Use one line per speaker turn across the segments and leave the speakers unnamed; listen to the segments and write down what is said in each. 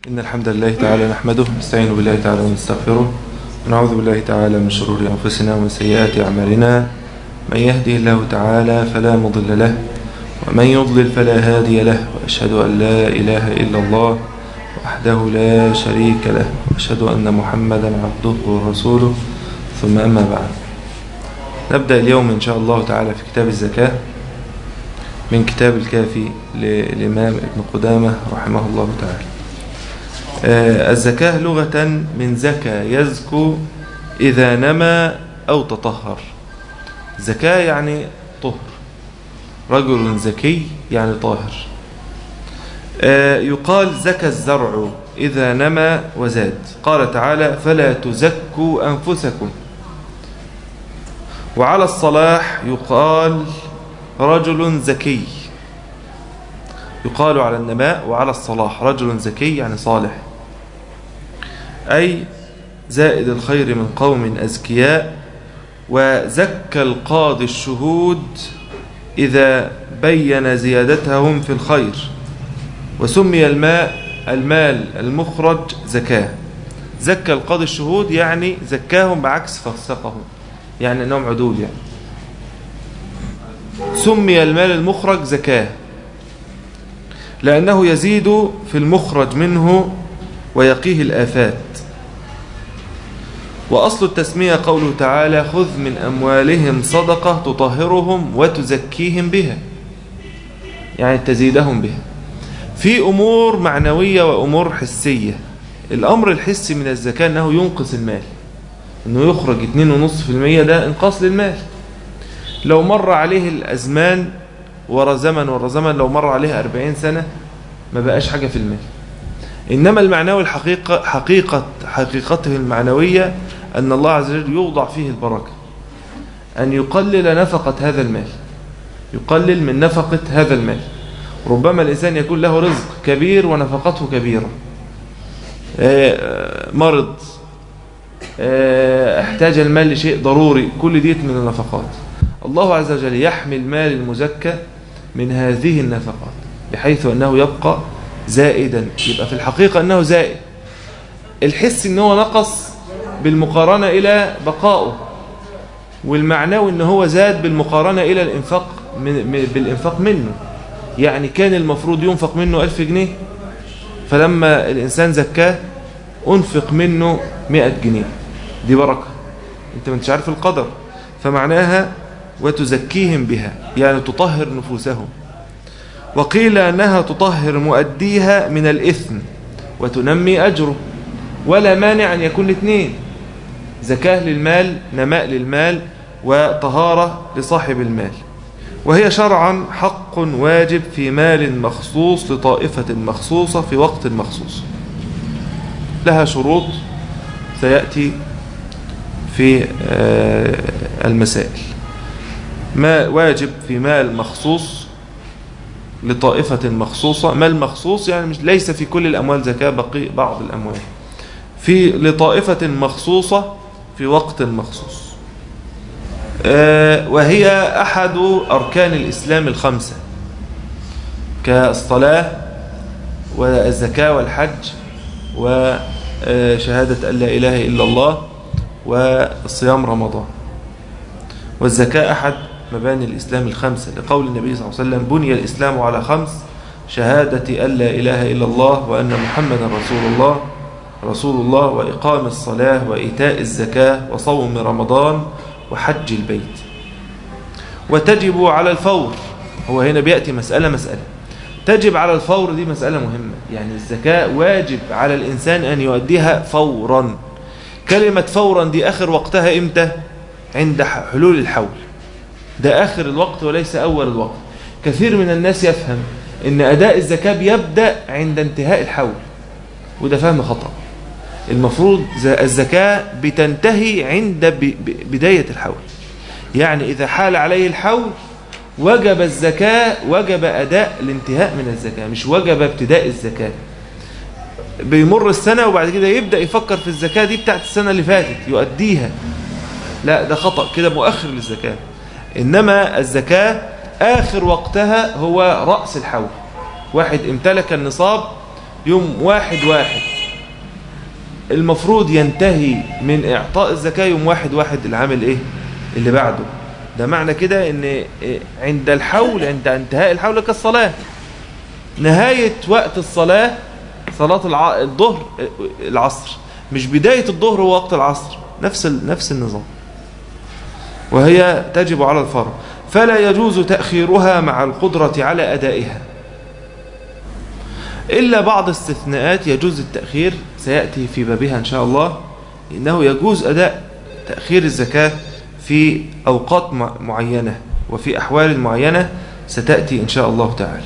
إن الحمد لله تعالى نحمده نستعين بالله تعالى ونستغفره ونعوذ بالله تعالى من شرور أنفسنا ومن سيئات أعمالنا من يهدي الله تعالى فلا مضل له ومن يضلل فلا هادي له وأشهد أن لا إله إلا الله وحده لا شريك له وأشهد أن محمدا عبده ورسوله ثم أما بعد نبدأ اليوم إن شاء الله تعالى في كتاب الزكاة من كتاب الكافي للإمام ابن قدامة رحمه الله تعالى الزكاة لغة من زكى يزكو إذا نمى أو تطهر زكاة يعني طهر رجل زكي يعني طاهر يقال زكى الزرع إذا نمى وزاد قال تعالى فلا تزكوا أنفسكم وعلى الصلاح يقال رجل زكي يقال على النماء وعلى الصلاح رجل زكي يعني صالح أي زائد الخير من قوم أزكياء وزكى القاضي الشهود إذا بين زيادتهم في الخير وسمي الماء المال المخرج زكاة زكى القاضي الشهود يعني زكاهم بعكس فسقهم يعني أنهم عدول يعني سمي المال المخرج زكاة لأنه يزيد في المخرج منه ويقيه الآفات وأصل التسمية قوله تعالى خذ من أموالهم صدقة تطهرهم وتزكيهم بها يعني تزيدهم بها في أمور معنوية وأمور حسية الأمر الحسي من الزكاة أنه ينقص المال أنه يخرج 2.5% ده انقاص للمال لو مر عليه الأزمان ورا زمن ورا زمن لو مر عليه 40 سنة ما بقاش حاجة في المال إنما المعنوي الحقيقة حقيقة حقيقته المعنوية أن الله عز وجل يوضع فيه البركة أن يقلل نفقة هذا المال يقلل من نفقة هذا المال ربما الإنسان يكون له رزق كبير ونفقته كبيرة مرض احتاج المال لشيء ضروري كل ديت من النفقات الله عز وجل يحمي المال المزكى من هذه النفقات بحيث أنه يبقى زائدا يبقى في الحقيقة أنه زائد الحس أنه نقص بالمقارنة إلى بقائه والمعنوي أنه هو زاد بالمقارنة إلى الإنفاق من بالإنفاق منه يعني كان المفروض ينفق منه ألف جنيه فلما الإنسان زكاه أنفق منه مئة جنيه دي بركة أنت ما انتش عارف القدر فمعناها وتزكيهم بها يعني تطهر نفوسهم وقيل أنها تطهر مؤديها من الإثم وتنمي أجره ولا مانع أن يكون الاثنين زكاة للمال نماء للمال وطهارة لصاحب المال وهي شرعا حق واجب في مال مخصوص لطائفة مخصوصة في وقت مخصوص لها شروط سيأتي في المسائل ما واجب في مال مخصوص لطائفة مخصوصة مال مخصوص يعني مش ليس في كل الأموال زكاة بقي بعض الأموال في لطائفة مخصوصة في وقت مخصوص وهي أحد أركان الإسلام الخمسة كالصلاة والزكاة والحج وشهادة أن لا إله إلا الله وصيام رمضان والزكاة أحد مباني الإسلام الخمسة لقول النبي صلى الله عليه وسلم بني الإسلام على خمس شهادة أن لا إله إلا الله وأن محمدا رسول الله رسول الله وإقام الصلاة وإيتاء الزكاة وصوم رمضان وحج البيت وتجب على الفور هو هنا بيأتي مسألة مسألة تجب على الفور دي مسألة مهمة يعني الزكاة واجب على الإنسان أن يؤديها فورا كلمة فورا دي آخر وقتها إمتى عند حلول الحول ده آخر الوقت وليس أول الوقت كثير من الناس يفهم أن أداء الزكاة بيبدأ عند انتهاء الحول وده فهم خطأ المفروض الزكاة بتنتهي عند بداية الحول يعني إذا حال عليه الحول وجب الزكاة وجب أداء الانتهاء من الزكاة مش وجب ابتداء الزكاة بيمر السنة وبعد كده يبدأ يفكر في الزكاة دي بتاعت السنة اللي فاتت يؤديها لا ده خطأ كده مؤخر للزكاة إنما الزكاة آخر وقتها هو رأس الحول واحد امتلك النصاب يوم واحد واحد المفروض ينتهي من إعطاء الزكاة يوم واحد واحد العامل إيه اللي بعده ده معنى كده ان عند الحول عند انتهاء الحول كالصلاة نهاية وقت الصلاة صلاة الع... الظهر العصر مش بداية الظهر هو وقت العصر نفس ال... نفس النظام وهي تجب على الفرض فلا يجوز تأخيرها مع القدرة على أدائها إلا بعض استثناءات يجوز التأخير سيأتي في بابها إن شاء الله إنه يجوز أداء تأخير الزكاة في أوقات معينة وفي أحوال معينة ستأتي إن شاء الله تعالى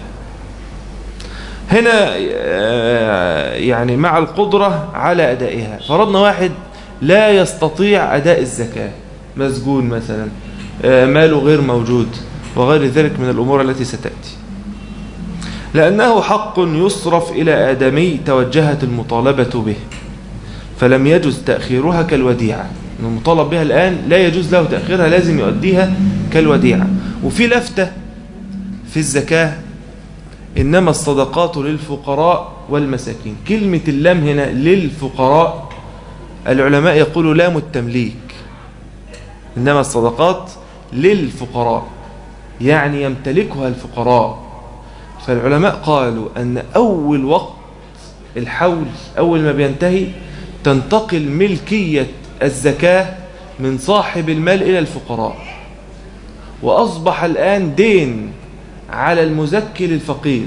هنا يعني مع القدرة على أدائها فرضنا واحد لا يستطيع أداء الزكاة مسجون مثلا ماله غير موجود وغير ذلك من الأمور التي ستأتي لأنه حق يصرف إلى آدمي توجهت المطالبة به فلم يجز تأخيرها كالوديعة المطالب بها الآن لا يجوز له تأخيرها لازم يؤديها كالوديعة وفي لفتة في الزكاة إنما الصدقات للفقراء والمساكين كلمة اللام هنا للفقراء العلماء يقولوا لام التمليك إنما الصدقات للفقراء يعني يمتلكها الفقراء فالعلماء قالوا أن أول وقت الحول أول ما بينتهي تنتقل ملكية الزكاة من صاحب المال إلى الفقراء وأصبح الآن دين على المزكي للفقير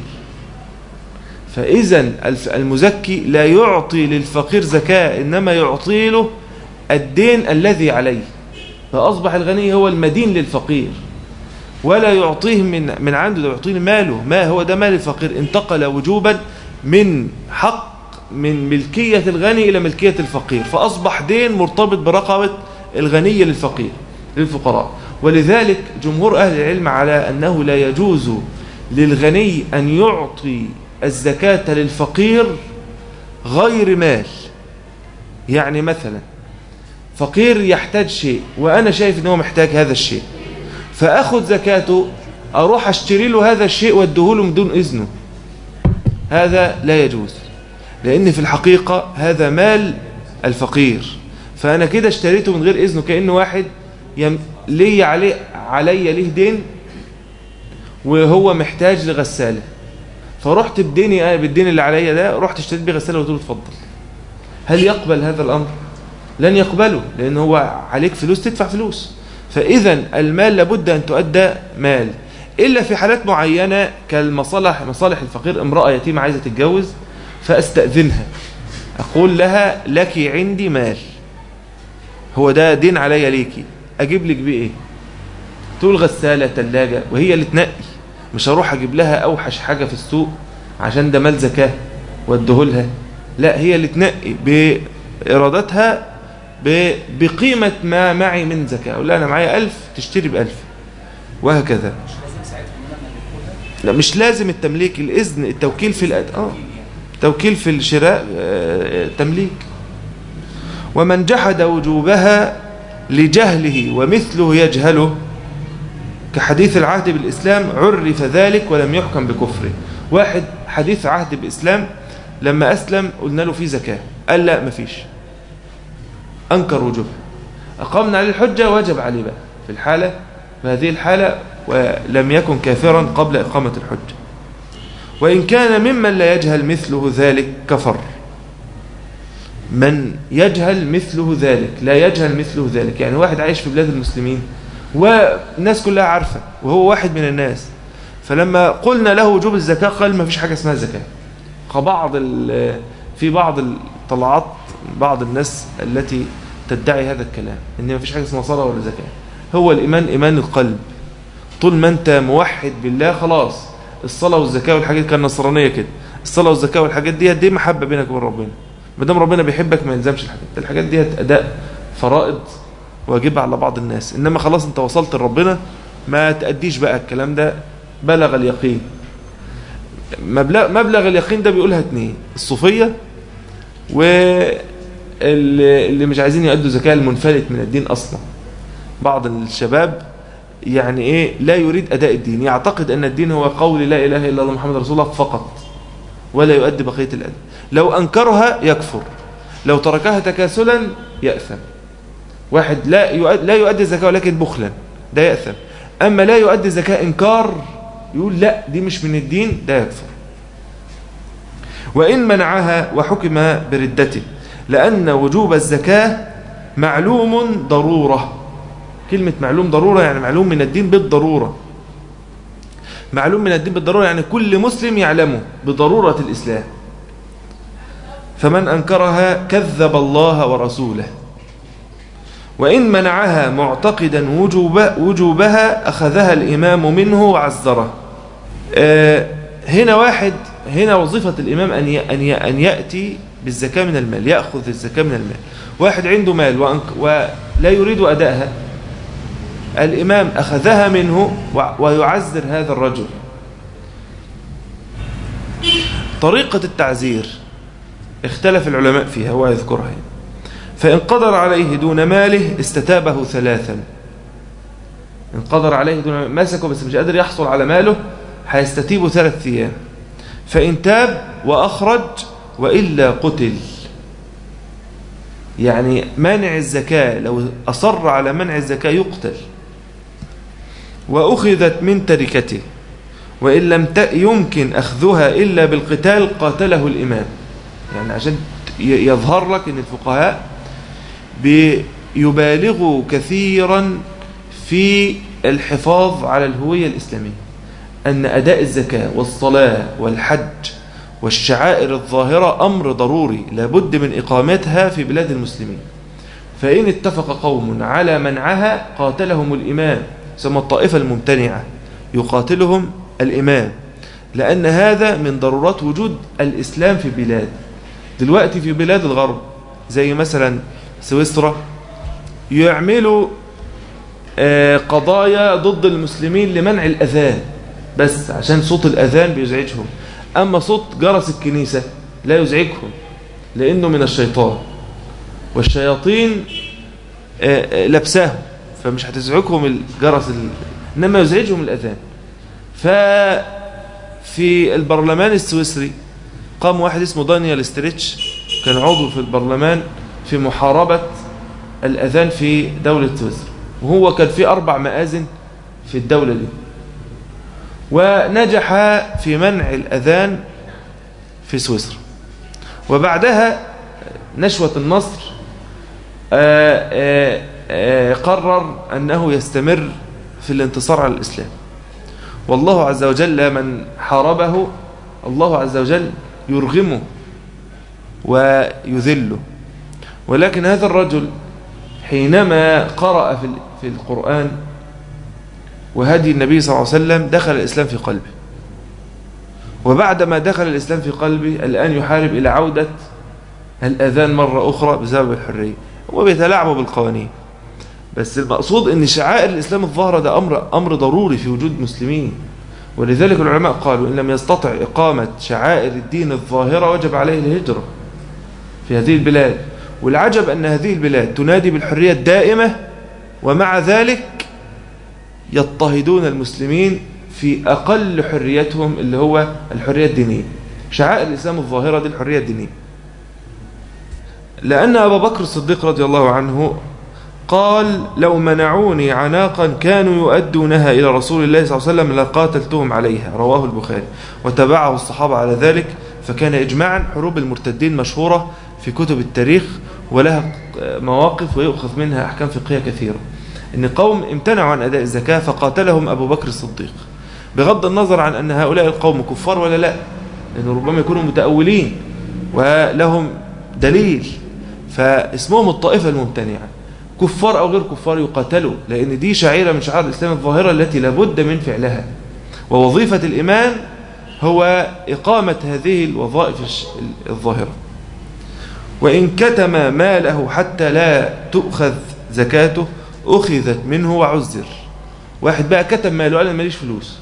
فإذا المزكي لا يعطي للفقير زكاة إنما يعطي له الدين الذي عليه فأصبح الغني هو المدين للفقير ولا يعطيه من من عنده يعطيه ماله ما هو ده مال الفقير انتقل وجوبا من حق من ملكية الغني إلى ملكية الفقير فأصبح دين مرتبط برقبة الغني للفقير للفقراء ولذلك جمهور أهل العلم على أنه لا يجوز للغني أن يعطي الزكاة للفقير غير مال يعني مثلا فقير يحتاج شيء وأنا شايف أنه محتاج هذا الشيء فأخذ زكاته أروح أشتري له هذا الشيء وادهوله من دون إذنه هذا لا يجوز لأن في الحقيقة هذا مال الفقير فأنا كده اشتريته من غير إذنه كأنه واحد يم... لي علي علي ليه دين وهو محتاج لغسالة فرحت بديني بالدين اللي عليا ده رحت اشتريت بيه غسالة وقلت له اتفضل هل يقبل هذا الأمر لن يقبله لأن هو عليك فلوس تدفع فلوس فإذا المال لابد أن تؤدى مال إلا في حالات معينة كالمصالح مصالح الفقير امرأة يتيمة عايزة تتجوز فأستأذنها أقول لها لك عندي مال هو ده دين عليا ليكي أجيب لك بيه إيه تقول غسالة تلاجة وهي اللي تنقي مش هروح أجيب لها أوحش حاجة في السوق عشان ده مال زكاة وادهولها لا هي اللي تنقي بإرادتها بقيمة ما معي من زكاة أقول لها أنا معايا ألف تشتري بألف وهكذا لا مش لازم التمليك الإذن التوكيل في الأد... آه توكيل في الشراء آه تمليك ومن جحد وجوبها لجهله ومثله يجهله كحديث العهد بالإسلام عرف ذلك ولم يحكم بكفره واحد حديث عهد بالإسلام لما أسلم قلنا له في زكاة قال لا مفيش أنكر وجوبها أقامنا عليه الحجة وجب عليه بقى في الحالة في هذه الحالة ولم يكن كافرا قبل إقامة الحجة وإن كان ممن لا يجهل مثله ذلك كفر من يجهل مثله ذلك لا يجهل مثله ذلك يعني واحد عايش في بلاد المسلمين والناس كلها عارفة وهو واحد من الناس فلما قلنا له وجوب الزكاة قال ما فيش حاجة اسمها زكاة بعض في بعض الطلعات بعض الناس التي تدعي هذا الكلام ان ما فيش حاجة اسمها صلاة ولا زكاة هو الإيمان إيمان القلب طول ما أنت موحد بالله خلاص الصلاة والزكاة والحاجات كان نصرانية كده الصلاة والزكاة والحاجات دي دي محبة بينك وبين ربنا ما دام ربنا بيحبك ما يلزمش الحاجات الحاجات دي أداء فرائض واجبة على بعض الناس إنما خلاص أنت وصلت لربنا ما تأديش بقى الكلام ده بلغ اليقين مبلغ, مبلغ اليقين ده بيقولها اتنين الصوفية واللي مش عايزين يأدوا زكاة المنفلت من الدين أصلا بعض الشباب يعني ايه لا يريد اداء الدين يعتقد ان الدين هو قول لا اله الا الله محمد رسول الله فقط ولا يؤدي بقية الأدب لو أنكرها يكفر لو تركها تكاسلا يأثم واحد لا يؤدي, لا يؤدي الزكاة ولكن بخلا ده يأثم أما لا يؤدي الزكاة إنكار يقول لا دي مش من الدين ده يكفر وإن منعها وحكم بردته لأن وجوب الزكاة معلوم ضرورة كلمة معلوم ضرورة يعني معلوم من الدين بالضرورة معلوم من الدين بالضرورة يعني كل مسلم يعلمه بضرورة الإسلام فمن أنكرها كذب الله ورسوله وإن منعها معتقدا وجوب وجوبها أخذها الإمام منه وعزره آه هنا واحد هنا وظيفة الإمام أن أن يأتي بالزكاة من المال يأخذ الزكاة من المال واحد عنده مال ولا يريد أدائها الإمام أخذها منه ويعزر هذا الرجل طريقة التعزير اختلف العلماء فيها هو يذكرها فإن قدر عليه دون ماله استتابه ثلاثا إن قدر عليه دون ماسكه بس مش قادر يحصل على ماله هيستتيبه ثلاث أيام فإن تاب وأخرج وإلا قتل يعني منع الزكاة لو أصر على منع الزكاة يقتل وأخذت من تركته وإن لم يمكن أخذها إلا بالقتال قاتله الإمام يعني عشان يظهر لك أن الفقهاء بيبالغوا كثيرا في الحفاظ على الهوية الإسلامية أن أداء الزكاة والصلاة والحج والشعائر الظاهرة أمر ضروري لابد من إقامتها في بلاد المسلمين فإن اتفق قوم على منعها قاتلهم الإمام ثم الطائفة الممتنعة يقاتلهم الإمام لأن هذا من ضرورات وجود الإسلام في بلاد دلوقتي في بلاد الغرب زي مثلا سويسرا يعملوا قضايا ضد المسلمين لمنع الأذان بس عشان صوت الأذان بيزعجهم أما صوت جرس الكنيسة لا يزعجهم لأنه من الشيطان والشياطين لبساهم فمش هتزعجهم الجرس ال... إنما يزعجهم الأذان ففي البرلمان السويسري قام واحد اسمه دانيال ستريتش كان عضو في البرلمان في محاربة الأذان في دولة سويسرا وهو كان في أربع مآذن في الدولة دي ونجح في منع الأذان في سويسرا وبعدها نشوة النصر آآ آآ قرر أنه يستمر في الانتصار على الإسلام والله عز وجل من حاربه الله عز وجل يرغمه ويذله ولكن هذا الرجل حينما قرأ في القرآن وهدي النبي صلى الله عليه وسلم دخل الإسلام في قلبه وبعدما دخل الإسلام في قلبه الآن يحارب إلى عودة الأذان مرة أخرى بسبب الحرية هو بيتلاعبوا بالقوانين بس المقصود أن شعائر الإسلام الظاهرة ده أمر, أمر ضروري في وجود مسلمين ولذلك العلماء قالوا إن لم يستطع إقامة شعائر الدين الظاهرة وجب عليه الهجرة في هذه البلاد والعجب أن هذه البلاد تنادي بالحرية الدائمة ومع ذلك يضطهدون المسلمين في أقل حريتهم اللي هو الحرية الدينية شعائر الإسلام الظاهرة دي الحرية الدينية لأن أبا بكر الصديق رضي الله عنه قال لو منعوني عناقا كانوا يؤدونها إلى رسول الله صلى الله عليه وسلم لقاتلتهم عليها رواه البخاري وتبعه الصحابة على ذلك فكان إجماعا حروب المرتدين مشهورة في كتب التاريخ ولها مواقف ويؤخذ منها أحكام فقهية كثيرة إن قوم امتنعوا عن أداء الزكاة فقاتلهم أبو بكر الصديق بغض النظر عن أن هؤلاء القوم كفار ولا لا لأنه ربما يكونوا متأولين ولهم دليل فاسمهم الطائفة الممتنعة كفار أو غير كفار يقاتلوا لأن دي شعيرة من شعائر الإسلام الظاهرة التي لابد من فعلها ووظيفة الإمام هو إقامة هذه الوظائف الظاهرة وإن كتم ماله حتى لا تؤخذ زكاته أخذت منه وعزر واحد بقى كتم ماله قال ماليش فلوس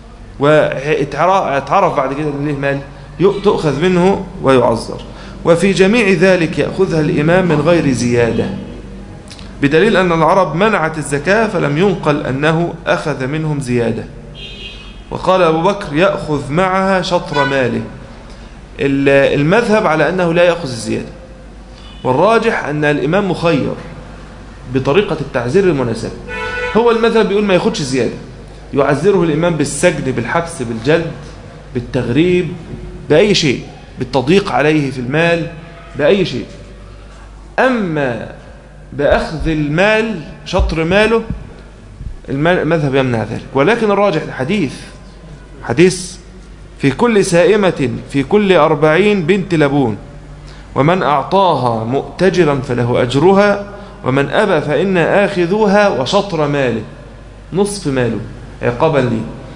واتعرف بعد كده ان ليه مال تؤخذ منه ويعذر وفي جميع ذلك يأخذها الإمام من غير زيادة بدليل أن العرب منعت الزكاة فلم ينقل أنه أخذ منهم زيادة وقال أبو بكر يأخذ معها شطر ماله المذهب على أنه لا يأخذ الزيادة والراجح أن الإمام مخير بطريقة التعزير المناسبة هو المذهب بيقول ما ياخدش زيادة يعزره الإمام بالسجن بالحبس بالجلد بالتغريب بأي شيء بالتضييق عليه في المال بأي شيء أما بأخذ المال شطر ماله المذهب يمنع ذلك ولكن الراجح الحديث حديث في كل سائمة في كل أربعين بنت لبون ومن أعطاها مؤتجرا فله أجرها ومن أبى فإن آخذوها وشطر ماله نصف ماله عقابا لي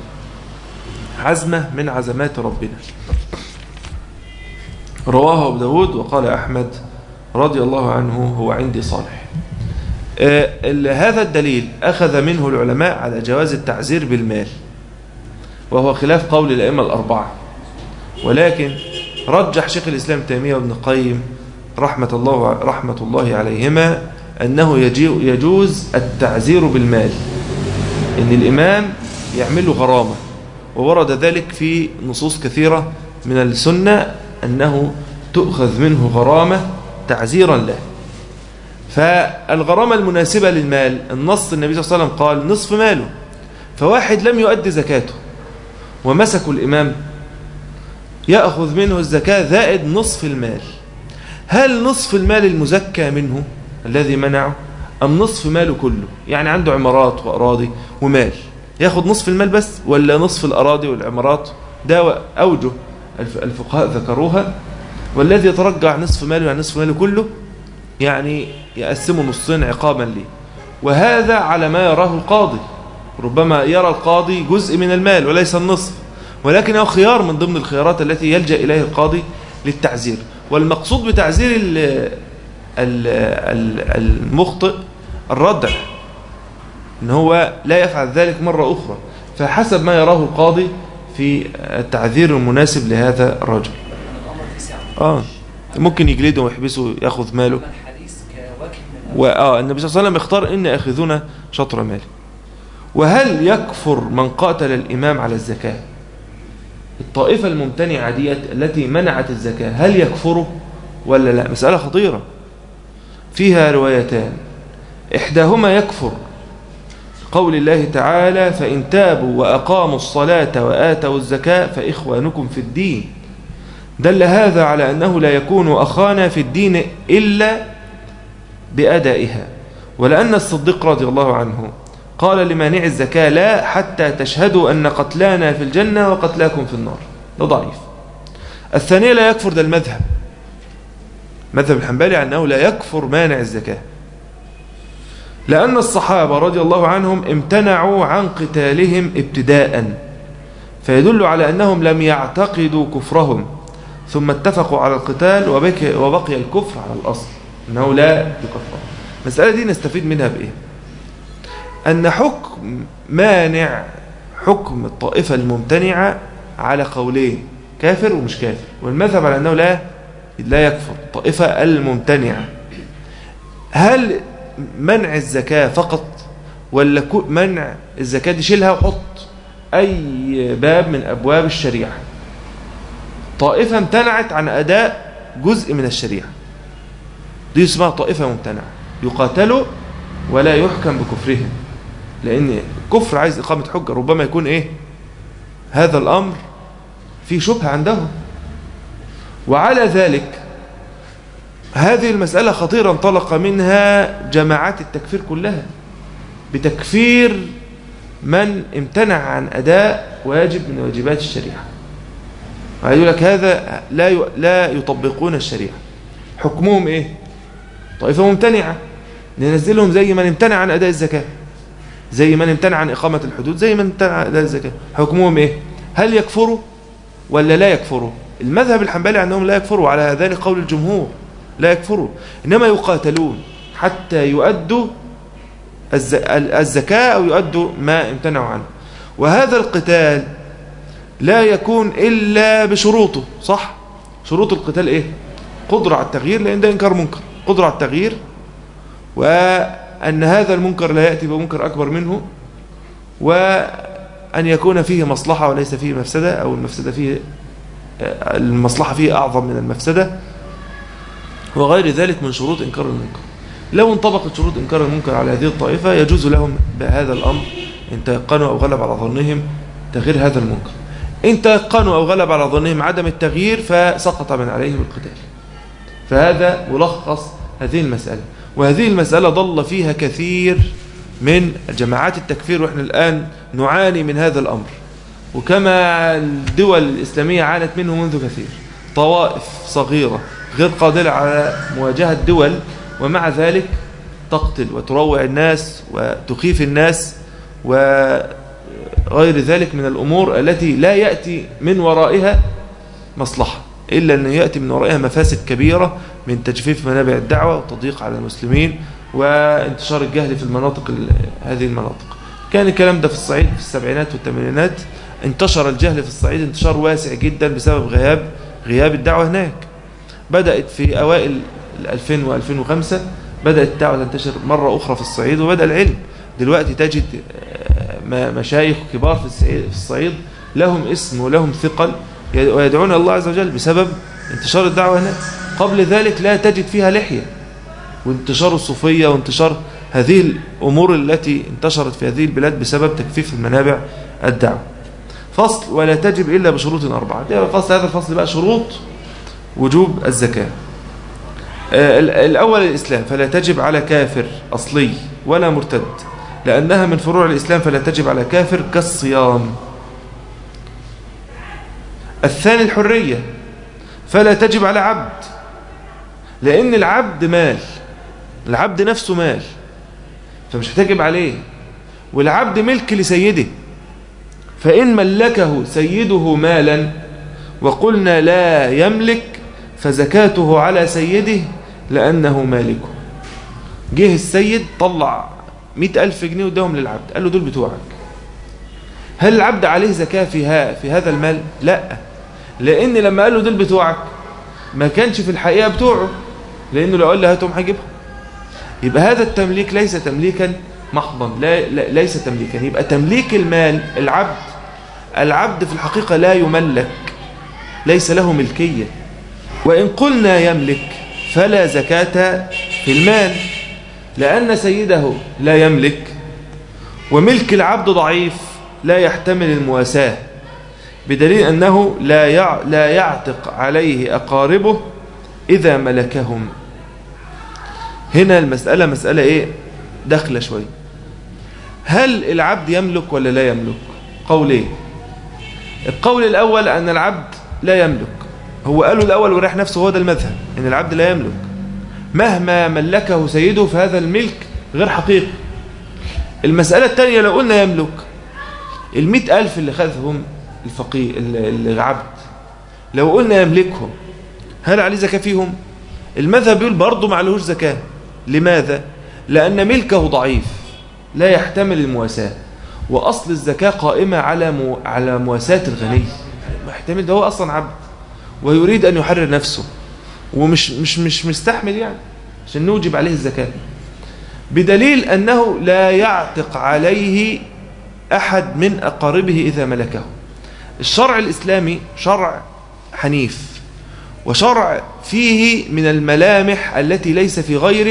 عزمة من عزمات ربنا رواه أبو داود وقال أحمد رضي الله عنه هو عندي صالح آه هذا الدليل أخذ منه العلماء على جواز التعزير بالمال وهو خلاف قول الأئمة الأربعة ولكن رجح شيخ الإسلام تيمية وابن قيم رحمة الله, رحمة الله عليهما أنه يجوز التعزير بالمال إن الإمام يعمل له غرامة وورد ذلك في نصوص كثيرة من السنة أنه تؤخذ منه غرامة تعزيرا له فالغرامة المناسبة للمال النص النبي صلى الله عليه وسلم قال نصف ماله فواحد لم يؤدي زكاته ومسكوا الإمام يأخذ منه الزكاة زائد نصف المال هل نصف المال المزكى منه الذي منعه أم نصف ماله كله يعني عنده عمارات وأراضي ومال ياخد نصف المال بس ولا نصف الأراضي والعمارات ده أوجه الفقهاء ذكروها والذي يترجع نصف ماله يعني نصف ماله كله يعني يقسمه نصين عقابا ليه وهذا على ما يراه القاضي ربما يرى القاضي جزء من المال وليس النصف ولكنه خيار من ضمن الخيارات التي يلجأ إليه القاضي للتعزير والمقصود بتعزير المخطئ الردع ان هو لا يفعل ذلك مرة أخرى فحسب ما يراه القاضي في التعذير المناسب لهذا الرجل آه ممكن يجلده ويحبسه ياخذ ماله وآه النبي صلى الله عليه وسلم اختار إن أخذون شطر ماله وهل يكفر من قاتل الإمام على الزكاة الطائفة الممتنعة ديت التي منعت الزكاة هل يكفروا ولا لا مسألة خطيرة فيها روايتان إحداهما يكفر قول الله تعالى فإن تابوا وأقاموا الصلاة وآتوا الزكاة فإخوانكم في الدين دل هذا على أنه لا يكون أخانا في الدين إلا بأدائها ولأن الصديق رضي الله عنه قال لمانع الزكاة لا حتى تشهدوا أن قتلانا في الجنة وقتلاكم في النار ده ضعيف الثانية لا يكفر ده المذهب مذهب الحنبلي أنه لا يكفر مانع الزكاة لأن الصحابة رضي الله عنهم امتنعوا عن قتالهم ابتداء فيدل على أنهم لم يعتقدوا كفرهم ثم اتفقوا على القتال وبقي, وبقي الكفر على الأصل أنه لا يكفر المسألة دي نستفيد منها بإيه أن حكم مانع حكم الطائفة الممتنعة على قولين كافر ومش كافر والمذهب على أنه لا لا يكفر الطائفة الممتنعة هل منع الزكاة فقط ولا منع الزكاة دي شيلها وحط أي باب من أبواب الشريعة طائفة امتنعت عن أداء جزء من الشريعة دي اسمها طائفة ممتنعة يقاتلوا ولا يحكم بكفرهم لأن كفر عايز إقامة حجة ربما يكون إيه هذا الأمر في شبهة عندهم وعلى ذلك هذه المسألة خطيرة انطلق منها جماعات التكفير كلها بتكفير من امتنع عن أداء واجب من واجبات الشريعة يقول لك هذا لا لا يطبقون الشريعة حكمهم ايه طائفة ممتنعة ننزلهم زي من امتنع عن أداء الزكاة زي من امتنع عن إقامة الحدود زي من امتنع عن أداء الزكاة حكمهم ايه هل يكفروا ولا لا يكفروا المذهب الحنبلي عنهم لا يكفروا على ذلك قول الجمهور لا يكفروا إنما يقاتلون حتى يؤدوا الزكاة أو يؤدوا ما امتنعوا عنه وهذا القتال لا يكون إلا بشروطه صح شروط القتال إيه قدرة على التغيير لأن ده إنكار منكر قدرة على التغيير وأن هذا المنكر لا يأتي بمنكر أكبر منه وأن يكون فيه مصلحة وليس فيه مفسدة أو المفسدة فيه المصلحة فيه أعظم من المفسدة وغير ذلك من شروط إنكار المنكر لو انطبقت شروط إنكار المنكر على هذه الطائفة يجوز لهم بهذا الأمر إن تيقنوا أو غلب على ظنهم تغيير هذا المنكر إن تيقنوا أو غلب على ظنهم عدم التغيير فسقط من عليهم القتال فهذا ملخص هذه المسألة وهذه المسألة ضل فيها كثير من جماعات التكفير وإحنا الآن نعاني من هذا الأمر وكما الدول الإسلامية عانت منه منذ كثير طوائف صغيرة غير قادرة على مواجهة دول ومع ذلك تقتل وتروع الناس وتخيف الناس وغير ذلك من الأمور التي لا يأتي من ورائها مصلحة إلا أن يأتي من ورائها مفاسد كبيرة من تجفيف منابع الدعوة وتضييق على المسلمين وانتشار الجهل في المناطق هذه المناطق كان الكلام ده في الصعيد في السبعينات والثمانينات انتشر الجهل في الصعيد انتشار واسع جدا بسبب غياب غياب الدعوة هناك بدأت في أوائل 2000 و2005 بدأت الدعوة تنتشر مرة أخرى في الصعيد وبدأ العلم دلوقتي تجد مشايخ كبار في الصعيد لهم اسم ولهم ثقل ويدعون الله عز وجل بسبب انتشار الدعوة هناك قبل ذلك لا تجد فيها لحية وانتشار الصوفية وانتشار هذه الأمور التي انتشرت في هذه البلاد بسبب تكفيف المنابع الدعوة فصل ولا تجب إلا بشروط أربعة الفصل هذا الفصل بقى شروط وجوب الزكاة الأول الإسلام فلا تجب على كافر أصلي ولا مرتد لأنها من فروع الإسلام فلا تجب على كافر كالصيام الثاني الحرية فلا تجب على عبد لأن العبد مال العبد نفسه مال فمش هتجب عليه والعبد ملك لسيده فإن ملكه سيده مالا وقلنا لا يملك فزكاته على سيده لأنه مالكه جه السيد طلع مئة ألف جنيه ودهم للعبد قال له دول بتوعك هل العبد عليه زكاة فيها في هذا المال لا لأن لما قال له دول بتوعك ما كانش في الحقيقة بتوعه لأنه لو قال له هاتهم هجيبهم يبقى هذا التمليك ليس تمليكا محضا لا, لا ليس تمليكا يبقى تمليك المال العبد العبد في الحقيقة لا يملك ليس له ملكية وإن قلنا يملك فلا زكاة في المال لأن سيده لا يملك وملك العبد ضعيف لا يحتمل المواساة بدليل أنه لا لا يعتق عليه أقاربه إذا ملكهم هنا المسألة مسألة إيه داخلة شوية هل العبد يملك ولا لا يملك قولين إيه؟ القول الأول أن العبد لا يملك هو قالوا الأول وريح نفسه هو ده المذهب أن العبد لا يملك مهما ملكه سيده فهذا الملك غير حقيقي المسألة الثانية لو قلنا يملك المئة ألف اللي خذهم الفقيه العبد لو قلنا يملكهم هل عليه زكاة فيهم المذهب يقول برضه ما عليهوش زكاة لماذا لأن ملكه ضعيف لا يحتمل المواساة وأصل الزكاة قائمة على مو على مواساة الغني ما يحتمل ده هو أصلا عبد ويريد أن يحرر نفسه ومش مش مش مستحمل يعني عشان نوجب عليه الزكاة بدليل أنه لا يعتق عليه أحد من أقاربه إذا ملكه الشرع الإسلامي شرع حنيف وشرع فيه من الملامح التي ليس في غيره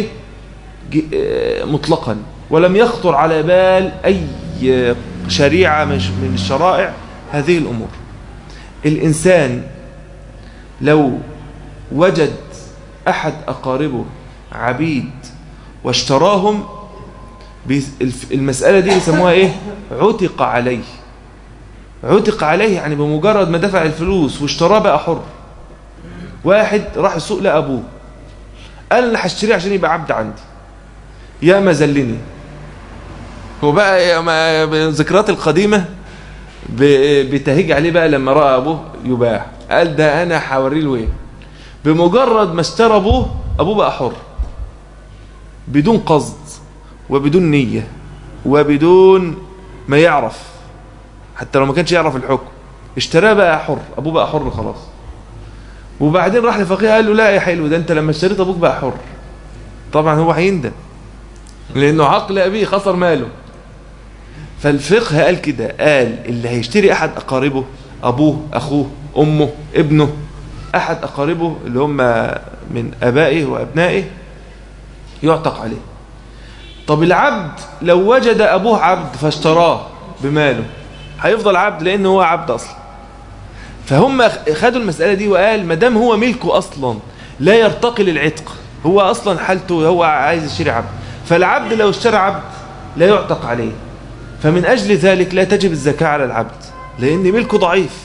مطلقا ولم يخطر على بال أي شريعة من الشرائع هذه الأمور الإنسان لو وجد أحد أقاربه عبيد واشتراهم المسألة دي يسموها إيه عتق عليه عتق عليه يعني بمجرد ما دفع الفلوس واشتراه بقى حر واحد راح السوق لقى أبوه قال أنا هشتريه عشان يبقى عبد عندي يا ما زلني هو بقى الذكريات القديمة بتهيج عليه بقى لما رأى أبوه يباع قال ده أنا هوريه له إيه بمجرد ما اشترى أبوه أبوه بقى حر بدون قصد وبدون نية وبدون ما يعرف حتى لو ما كانش يعرف الحكم اشتراه بقى حر أبوه بقى حر خلاص وبعدين راح لفقيه قال له لا يا حلو ده انت لما اشتريت ابوك بقى حر طبعا هو هيندم لانه عقل ابيه خسر ماله فالفقه قال كده قال اللي هيشتري احد اقاربه ابوه اخوه أمه ابنه أحد أقاربه اللي هم من أبائه وأبنائه يعتق عليه طب العبد لو وجد أبوه عبد فاشتراه بماله هيفضل عبد لأنه هو عبد أصلا فهم خدوا المسألة دي وقال ما دام هو ملكه أصلا لا يرتقي للعتق هو أصلا حالته هو عايز يشتري عبد فالعبد لو اشترى عبد لا يعتق عليه فمن أجل ذلك لا تجب الزكاة على العبد لأن ملكه ضعيف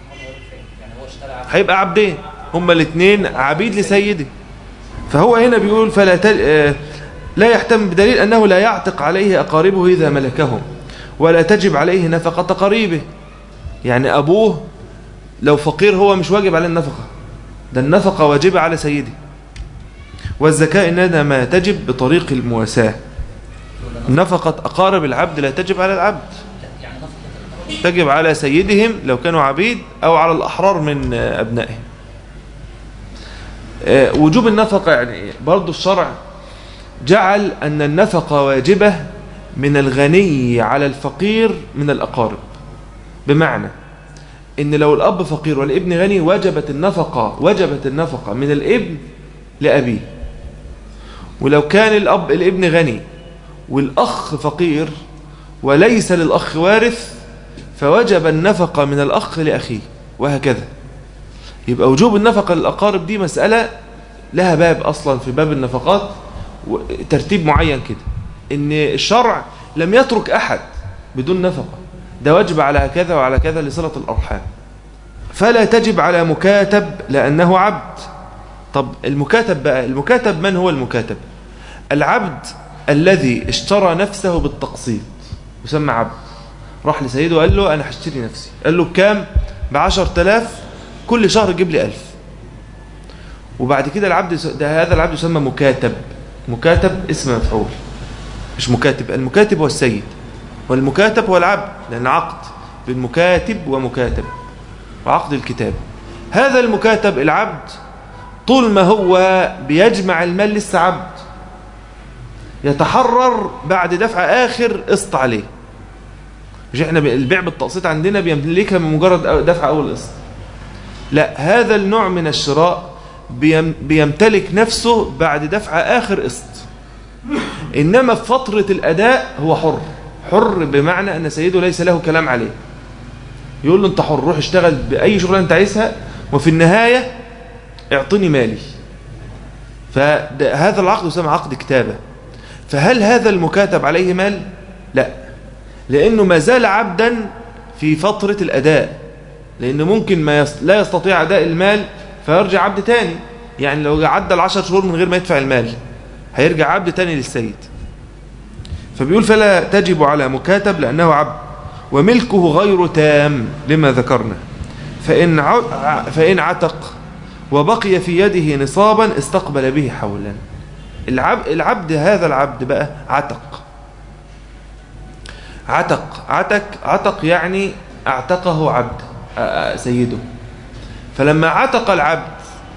هيبقى عبدين هما الاثنين عبيد لسيده فهو هنا بيقول فلا تل... آه، لا يحتم بدليل أنه لا يعتق عليه أقاربه إذا ملكهم ولا تجب عليه نفقة قريبه يعني أبوه لو فقير هو مش واجب عليه النفقة ده النفقة واجبة على سيده والزكاة إنما تجب بطريق المواساة نفقة أقارب العبد لا تجب على العبد تجب على سيدهم لو كانوا عبيد أو على الأحرار من أبنائهم آه، وجوب النفقة يعني برضو الشرع جعل أن النفقة واجبة من الغني على الفقير من الأقارب بمعنى ان لو الاب فقير والابن غني وجبت النفقة وجبت النفقة من الابن لأبيه ولو كان الاب الابن غني والأخ فقير وليس للأخ وارث فوجب النفقة من الأخ لأخيه وهكذا يبقى وجوب النفقة للأقارب دي مسألة لها باب أصلا في باب النفقات ترتيب معين كده إن الشرع لم يترك أحد بدون نفقة ده واجب على كذا وعلى كذا لصلة الأرحام فلا تجب على مكاتب لأنه عبد طب المكاتب بقى المكاتب من هو المكاتب العبد الذي اشترى نفسه بالتقسيط يسمى عبد راح لسيده وقال له أنا هشتري نفسي قال له بكام بعشر تلاف كل شهر جيب لي ألف وبعد كده العبد ده هذا العبد يسمى مكاتب مكاتب اسم مفعول مش مكاتب المكاتب هو السيد والمكاتب هو العبد لأن عقد بالمكاتب ومكاتب وعقد الكتاب هذا المكاتب العبد طول ما هو بيجمع المال لسه عبد يتحرر بعد دفع آخر قسط عليه مش احنا البيع بالتقسيط عندنا بيملكها من مجرد دفع أول قسط لا هذا النوع من الشراء بيمتلك نفسه بعد دفع آخر قسط إنما في فترة الأداء هو حر حر بمعنى أن سيده ليس له كلام عليه يقول له أنت حر روح اشتغل بأي شغلة أنت عايزها وفي النهاية اعطني مالي فهذا العقد يسمى عقد كتابة فهل هذا المكاتب عليه مال؟ لا لأنه ما زال عبدا في فترة الأداء لأنه ممكن ما يست... لا يستطيع أداء المال فيرجع عبد تاني يعني لو عدى العشر شهور من غير ما يدفع المال هيرجع عبد تاني للسيد فبيقول فلا تجب على مكاتب لأنه عبد وملكه غير تام لما ذكرنا فإن, فإن عتق وبقي في يده نصابا استقبل به حولا العبد, العبد هذا العبد بقى عتق عتق عتق عتق يعني اعتقه عبد سيده فلما عتق العبد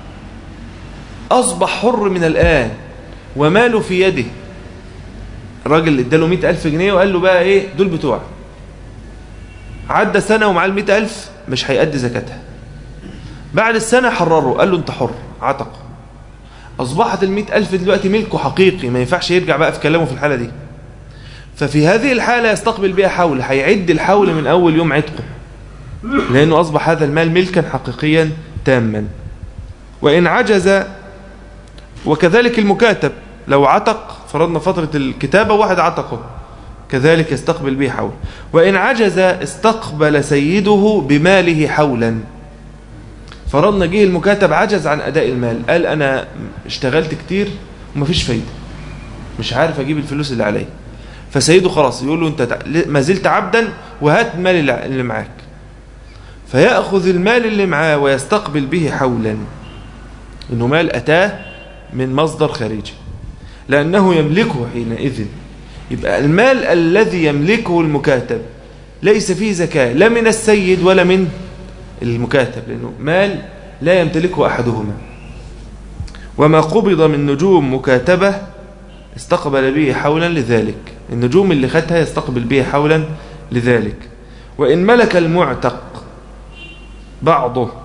أصبح حر من الآن وماله في يده الراجل اداله مئة ألف جنيه وقال له بقى ايه دول بتوعك عدى سنة ومعاه المئة ألف مش هيأدي زكاتها بعد السنة حرره قال له انت حر عتق أصبحت المئة ألف دلوقتي ملكه حقيقي ما ينفعش يرجع بقى في كلامه في الحالة دي ففي هذه الحالة يستقبل بها حول هيعد الحول من أول يوم عتقه لأنه أصبح هذا المال ملكا حقيقيا تاما وإن عجز وكذلك المكاتب لو عتق فرضنا فترة الكتابة واحد عتقه كذلك يستقبل به حول وإن عجز استقبل سيده بماله حولا فرضنا جه المكاتب عجز عن أداء المال قال أنا اشتغلت كتير ومفيش فايدة مش عارف أجيب الفلوس اللي عليا فسيده خلاص يقول له أنت ما زلت عبدا وهات المال اللي معاك فيأخذ المال اللي معاه ويستقبل به حولا إنه مال أتاه من مصدر خارجي لأنه يملكه حينئذ يبقى المال الذي يملكه المكاتب ليس فيه زكاة لا من السيد ولا من المكاتب لأنه مال لا يمتلكه أحدهما وما قبض من نجوم مكاتبة استقبل به حولا لذلك النجوم اللي خدها يستقبل به حولا لذلك وإن ملك المعتق بعضه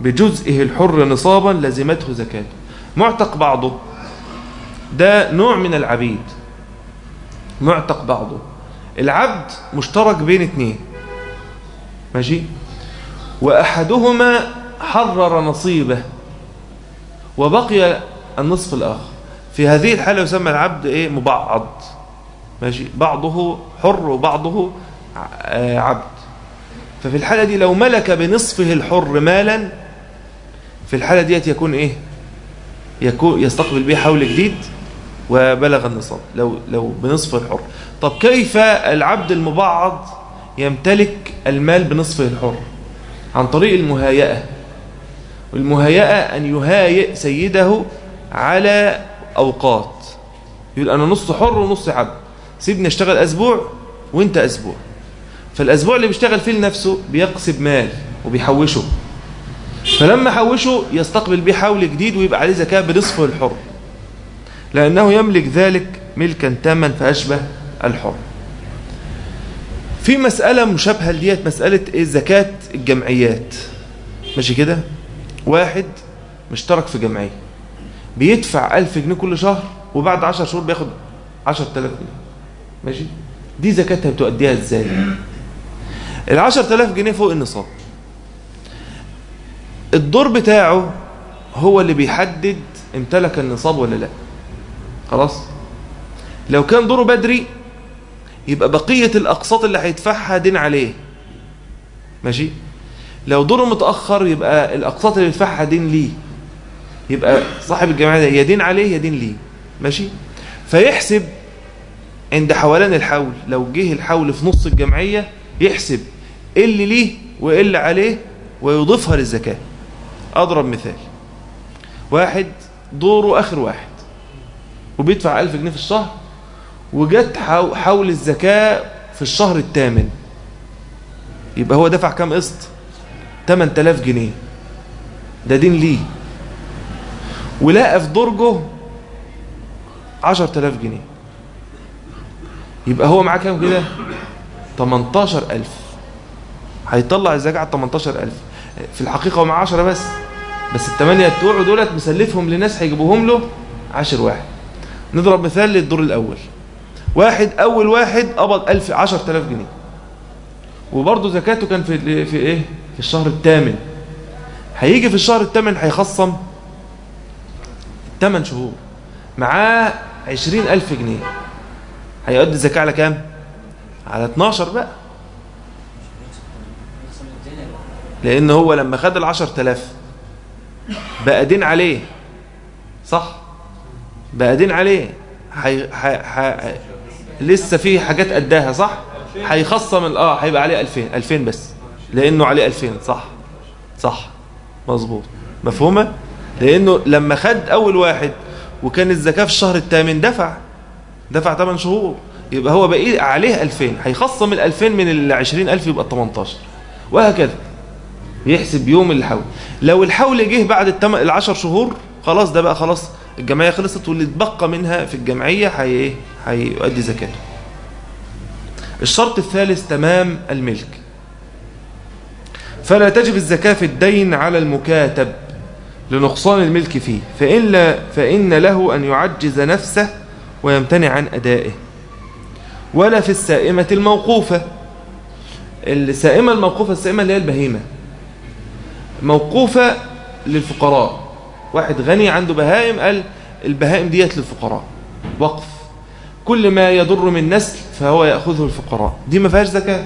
بجزئه الحر نصابا لزمته زكاته معتق بعضه ده نوع من العبيد معتق بعضه العبد مشترك بين اثنين ماشي وأحدهما حرر نصيبه وبقي النصف الآخر في هذه الحالة يسمى العبد إيه مبعض ماشي بعضه حر وبعضه عبد ففي الحالة دي لو ملك بنصفه الحر مالا في الحالة ديت يكون إيه يكون يستقبل به حول جديد وبلغ النصاب لو لو بنصف الحر طب كيف العبد المبعض يمتلك المال بنصفه الحر عن طريق المهايئة والمهايئة أن يهايئ سيده على أوقات يقول أنا نص حر ونص عبد سيبني اشتغل أسبوع وانت أسبوع فالأسبوع اللي بيشتغل فيه لنفسه بيقصب مال وبيحوشه فلما حوشه يستقبل به حول جديد ويبقى عليه زكاة بنصفه الحر لأنه يملك ذلك ملكا تاما فأشبه الحر في مسألة مشابهة لديت مسألة إيه زكاة الجمعيات ماشي كده واحد مشترك في جمعية بيدفع ألف جنيه كل شهر وبعد عشر شهور بياخد عشر تلاف جنيه ماشي دي زكاتها بتؤديها ازاي العشر تلاف جنيه فوق النصاب الدور بتاعه هو اللي بيحدد امتلك النصاب ولا لا خلاص لو كان دوره بدري يبقى بقية الأقساط اللي هيدفعها دين عليه ماشي لو دوره متأخر يبقى الأقساط اللي بيدفعها دين ليه يبقى صاحب الجمعية ده يا دين عليه يا دين ليه ماشي فيحسب عند حولان الحول لو جه الحول في نص الجمعية يحسب إيه اللي ليه وإيه اللي عليه ويضيفها للزكاة أضرب مثال واحد دوره آخر واحد وبيدفع ألف جنيه في الشهر وجت حول الزكاة في الشهر الثامن يبقى هو دفع كام قسط 8000 جنيه ده دين ليه ولقى في درجه 10000 جنيه يبقى هو معاه كام كده 18000 هيطلع الزكاة على 18000 في الحقيقة هو معاه 10 بس بس الثمانية بتوعه دولت مسلفهم لناس هيجيبوهم له 10 واحد نضرب مثال للدور الأول واحد أول واحد قبض 1000 10000 جنيه وبرضه زكاته كان في في ايه في الشهر الثامن هيجي في الشهر الثامن هيخصم 8 شهور معاه 20000 جنيه هيؤدي الزكاة على كام على 12 بقى لأن هو لما خد ال 10000 بقى دين عليه صح بقى دين عليه حي... حي... حي... لسه في حاجات قداها صح هيخصم اه هيبقى عليه 2000 2000 بس لانه عليه 2000 صح صح مظبوط مفهومه لانه لما خد اول واحد وكان الزكاه في الشهر الثامن دفع دفع 8 شهور يبقى هو بقي عليه 2000 هيخصم ال 2000 من ال 20000 يبقى 18 وهكذا يحسب يوم الحول لو الحول جه بعد ال 10 شهور خلاص ده بقى خلاص الجمعيه خلصت واللي اتبقى منها في الجمعيه هي هيؤدي زكاته الشرط الثالث تمام الملك فلا تجب الزكاة في الدين على المكاتب لنقصان الملك فيه فإن, لا فإن له أن يعجز نفسه ويمتنع عن أدائه ولا في السائمة الموقوفة السائمة الموقوفة السائمة اللي هي البهيمة موقوفة للفقراء واحد غني عنده بهائم قال البهائم ديت للفقراء وقف كل ما يضر من نسل فهو يأخذه الفقراء دي ما فيهاش زكاة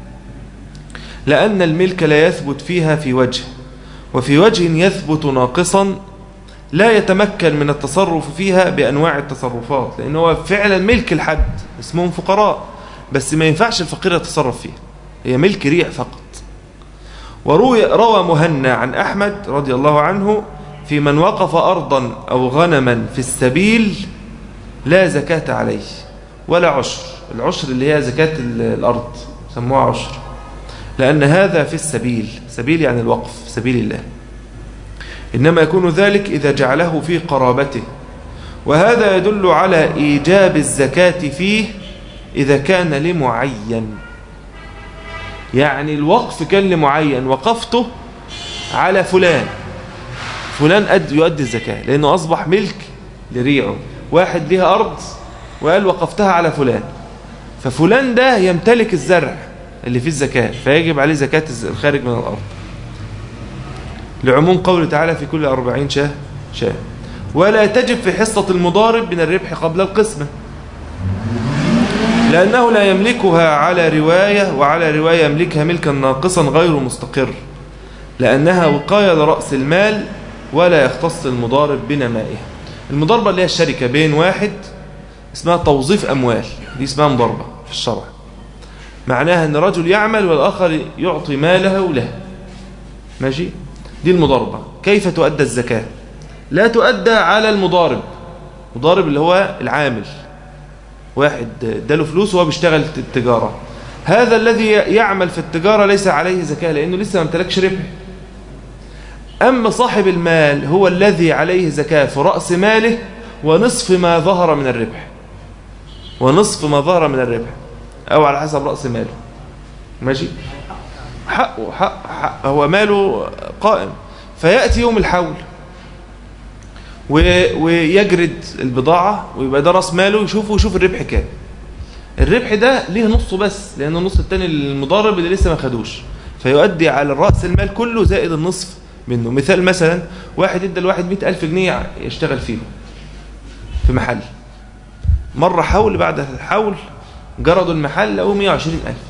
لأن الملك لا يثبت فيها في وجه وفي وجه يثبت ناقصا لا يتمكن من التصرف فيها بأنواع التصرفات لأن هو فعلا ملك الحد اسمهم فقراء بس ما ينفعش الفقير يتصرف فيها هي ملك ريع فقط وروي روى مهنا عن أحمد رضي الله عنه في من وقف أرضا أو غنما في السبيل لا زكاة عليه ولا عشر العشر اللي هي زكاة الأرض سموها عشر لأن هذا في السبيل سبيل يعني الوقف سبيل الله إنما يكون ذلك إذا جعله في قرابته وهذا يدل على إيجاب الزكاة فيه إذا كان لمعين يعني الوقف كان لمعين وقفته على فلان فلان أد يؤدي الزكاة لأنه أصبح ملك لريعه واحد ليها أرض وقال وقفتها على فلان ففلان ده يمتلك الزرع اللي فيه الزكاة فيجب عليه زكاة الخارج من الأرض لعموم قوله تعالى في كل أربعين شاه شاه ولا تجب في حصة المضارب من الربح قبل القسمة لأنه لا يملكها على رواية وعلى رواية يملكها ملكا ناقصا غير مستقر لأنها وقاية لرأس المال ولا يختص المضارب بنمائها المضاربة اللي هي الشركة بين واحد اسمها توظيف أموال دي اسمها مضاربة في الشرع معناها أن رجل يعمل والآخر يعطي ماله له ماشي دي المضاربة كيف تؤدى الزكاة لا تؤدى على المضارب مضارب اللي هو العامل واحد اداله فلوس وهو بيشتغل التجارة هذا الذي يعمل في التجارة ليس عليه زكاة لأنه لسه ما امتلكش ربح أما صاحب المال هو الذي عليه زكاة في رأس ماله ونصف ما ظهر من الربح ونصف ما ظهر من الربح أو على حسب رأس ماله ماشي حقه حق, حق هو ماله قائم فيأتي يوم الحول ويجرد البضاعة ويبقى ده راس ماله يشوفه ويشوف الربح كام الربح ده ليه نصه بس لأن النص التاني للمضارب اللي لسه ما خدوش فيؤدي على الرأس المال كله زائد النصف منه مثال مثلا واحد ادى الواحد مئة ألف جنيه يشتغل فيه في محل مرة حول بعد الحول جردوا المحل لقوا 120 ألف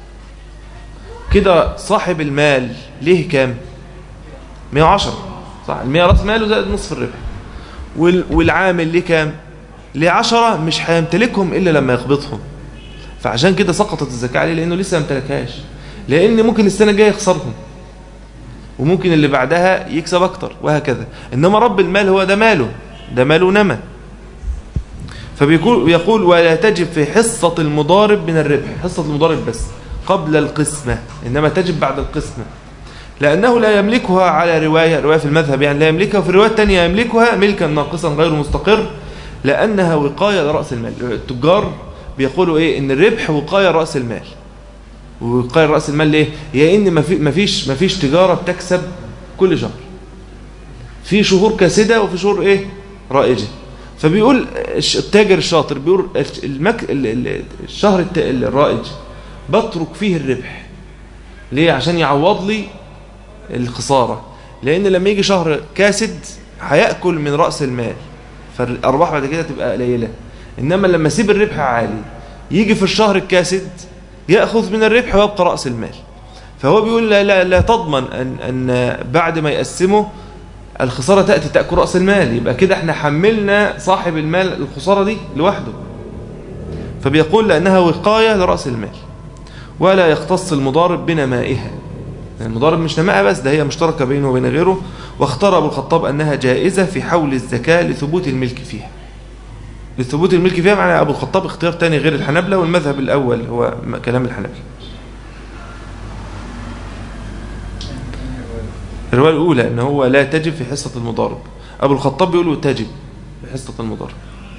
كده صاحب المال ليه كام 110 صح المية راس ماله زائد نصف الربح والعامل ليه كام ليه 10 مش هيمتلكهم إلا لما يقبضهم فعشان كده سقطت الزكاة عليه لأنه لسه ما امتلكهاش لأن ممكن السنة الجاية يخسرهم وممكن اللي بعدها يكسب أكتر وهكذا إنما رب المال هو ده ماله ده ماله نما فبيقول يقول ولا تجب في حصة المضارب من الربح حصة المضارب بس قبل القسمة إنما تجب بعد القسمة لأنه لا يملكها على رواية رواية في المذهب يعني لا يملكها في الرواية الثانية يملكها ملكا ناقصا غير مستقر لأنها وقاية لرأس المال التجار بيقولوا إيه إن الربح وقاية رأس المال ووقاية رأس المال ليه يا إن ما فيش ما فيش تجارة بتكسب كل شهر في شهور كاسدة وفي شهور إيه رائجة فبيقول التاجر الشاطر بيقول المك... الشهر الرائج بترك فيه الربح ليه عشان يعوض لي الخسارة لأن لما يجي شهر كاسد هيأكل من رأس المال فالأرباح بعد كده تبقى قليلة إنما لما اسيب الربح عالي يجي في الشهر الكاسد يأخذ من الربح ويبقى رأس المال فهو بيقول لا, لا, لا تضمن أن, أن بعد ما يقسمه الخسارة تأتي تأكل رأس المال يبقى كده احنا حملنا صاحب المال الخسارة دي لوحده فبيقول لأنها وقاية لرأس المال ولا يختص المضارب بنمائها المضارب مش نمائها بس ده هي مشتركة بينه وبين غيره واختار أبو الخطاب أنها جائزة في حول الزكاة لثبوت الملك فيها لثبوت الملك فيها معنى أبو الخطاب اختيار تاني غير الحنبلة والمذهب الأول هو كلام الحنبلة الرواية الأولى أن هو لا تجب في حصة المضارب أبو الخطاب بيقول تجب في حصة المضارب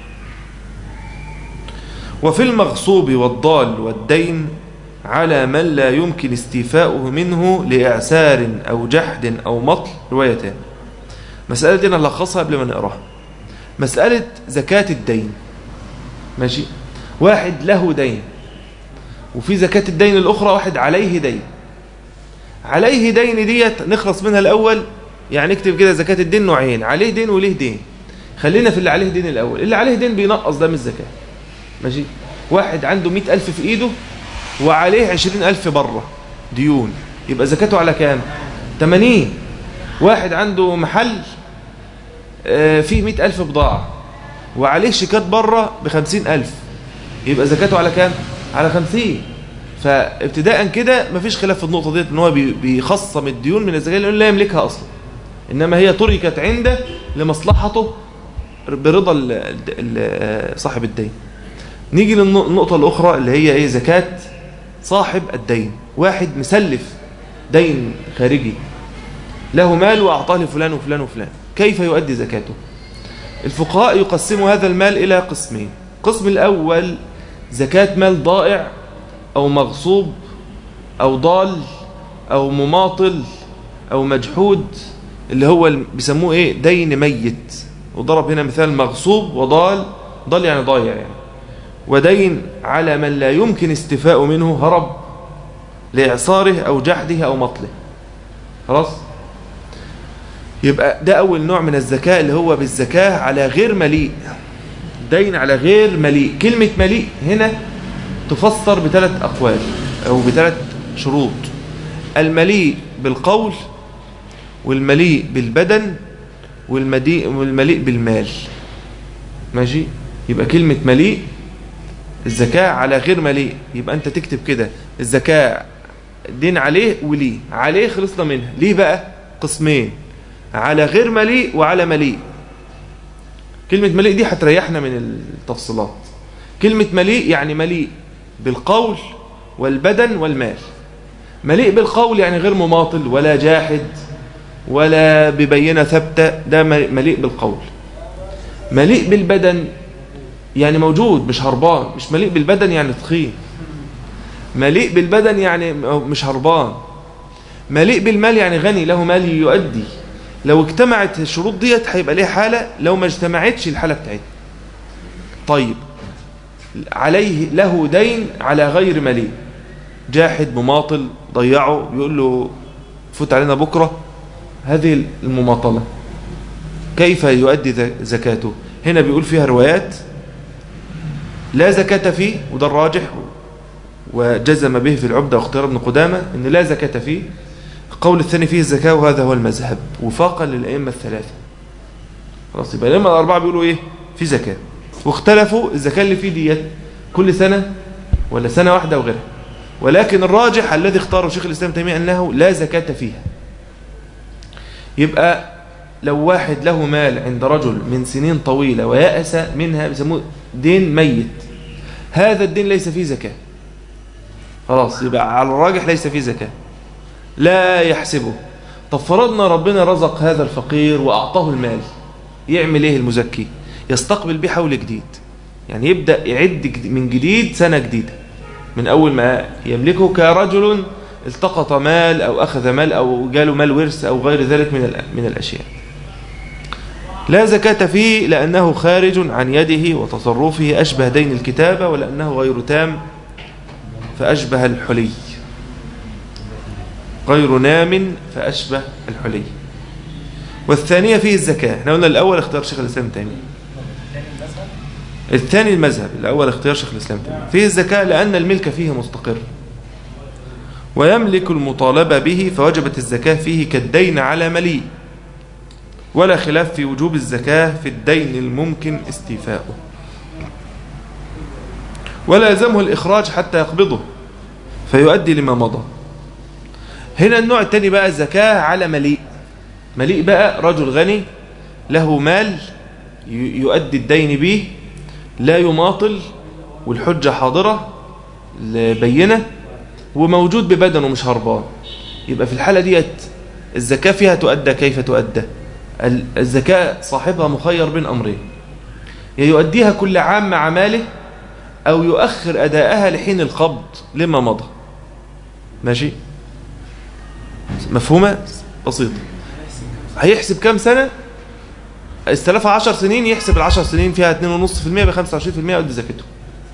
وفي المغصوب والضال والدين على من لا يمكن استيفاؤه منه لإعسار أو جحد أو مطل روايتان مسألة دي أنا لخصها قبل ما نقراها مسألة زكاة الدين ماشي واحد له دين وفي زكاة الدين الأخرى واحد عليه دين عليه دين ديت نخلص منها الأول يعني نكتب كده زكاة الدين نوعين عليه دين وليه دين خلينا في اللي عليه دين الأول اللي عليه دين بينقص ده من الزكاة ماشي واحد عنده مئة ألف في إيده وعليه عشرين ألف بره ديون يبقى زكاته على كام 80 واحد عنده محل فيه مئة ألف بضاعة وعليه شيكات بره بخمسين ألف يبقى زكاته على كام على خمسين فابتداء كده مفيش خلاف في النقطة ديت ان هو بيخصم الديون من الزكاة لأنه لا يملكها أصلا إنما هي تركت عنده لمصلحته برضا صاحب الدين نيجي للنقطة الأخرى اللي هي إيه زكاة صاحب الدين واحد مسلف دين خارجي له مال وأعطاه لفلان وفلان وفلان كيف يؤدي زكاته الفقهاء يقسموا هذا المال إلى قسمين قسم الأول زكاة مال ضائع أو مغصوب أو ضال أو مماطل أو مجحود اللي هو ال- بيسموه إيه دين ميت وضرب هنا مثال مغصوب وضال ضال يعني ضايع يعني ودين على من لا يمكن استيفاء منه هرب لإعصاره أو جحده أو مطله خلاص يبقى ده أول نوع من الزكاة اللي هو بالزكاة على غير مليء دين على غير مليء كلمة مليء هنا تفسر بثلاث أقوال أو بثلاث شروط المليء بالقول والمليء بالبدن والمدي- والمليء بالمال ماشي يبقى كلمة مليء الزكاة على غير مليء يبقى أنت تكتب كده الزكاة دين عليه وليه عليه خلصنا منها ليه بقى قسمين على غير مليء وعلى مليء كلمة مليء دي هتريحنا من التفصيلات كلمة مليء يعني مليء بالقول والبدن والمال مليء بالقول يعني غير مماطل ولا جاحد ولا ببينة ثابتة ده مليء بالقول مليء بالبدن يعني موجود مش هربان مش مليء بالبدن يعني تخين مليء بالبدن يعني مش هربان مليء بالمال يعني غني له مال يؤدي لو اجتمعت الشروط ديت هيبقى ليه حالة لو ما اجتمعتش الحالة بتاعتها طيب عليه له دين على غير مليء جاحد مماطل ضيعه بيقول له فوت علينا بكرة هذه المماطلة كيف يؤدي ذ- زكاته هنا بيقول فيها روايات لا زكاة فيه وده الراجح وجزم به في العبدة واختيار ابن قدامة ان لا زكاة فيه القول الثاني فيه الزكاة وهذا هو المذهب وفاقا للأئمة الثلاثة خلاص يبقى الأئمة الأربعة بيقولوا إيه في زكاة واختلفوا الزكاة اللي فيه ديت كل سنة ولا سنة واحدة وغيرها ولكن الراجح الذي اختاره شيخ الإسلام تيمية أنه لا زكاة فيها يبقى لو واحد له مال عند رجل من سنين طويلة ويأس منها بيسموه دين ميت هذا الدين ليس فيه زكاة خلاص يبقى على الراجح ليس فيه زكاة لا يحسبه طب فرضنا ربنا رزق هذا الفقير وأعطاه المال يعمل ايه المزكي يستقبل به حول جديد يعني يبدأ يعد جد- من جديد سنة جديدة من أول ما يملكه كرجل التقط مال أو أخذ مال أو جاله مال ورث أو غير ذلك من الأ- من الأشياء لا زكاة فيه لأنه خارج عن يده وتصرفه أشبه دين الكتابة ولأنه غير تام فأشبه الحلي غير نام فأشبه الحلي والثانية فيه الزكاة احنا قلنا الأول اختيار شيخ الإسلام تيمية الثاني المذهب الأول اختيار شيخ الإسلام تيمية فيه الزكاة لأن الملك فيه مستقر ويملك المطالبة به فوجبت الزكاة فيه كالدين على مليء ولا خلاف في وجوب الزكاة في الدين الممكن استيفاؤه ولا يلزمه الإخراج حتى يقبضه فيؤدي لما مضى هنا النوع الثاني بقى الزكاة على مليء مليء بقى رجل غني له مال ي- يؤدي الدين به لا يماطل والحجة حاضرة بينة وموجود ببدنه مش هربان يبقى في الحالة ديت الزكاة فيها تؤدى كيف تؤدى ال- الزكاة صاحبها مخير بين أمرين يا يؤديها كل عام مع ماله أو يؤخر أداءها لحين القبض لما مضى ماشي مفهومة بسيطة هيحسب كام سنة استلفها 10 سنين يحسب العشر سنين فيها 2.5% ب 25% يؤدي زكاته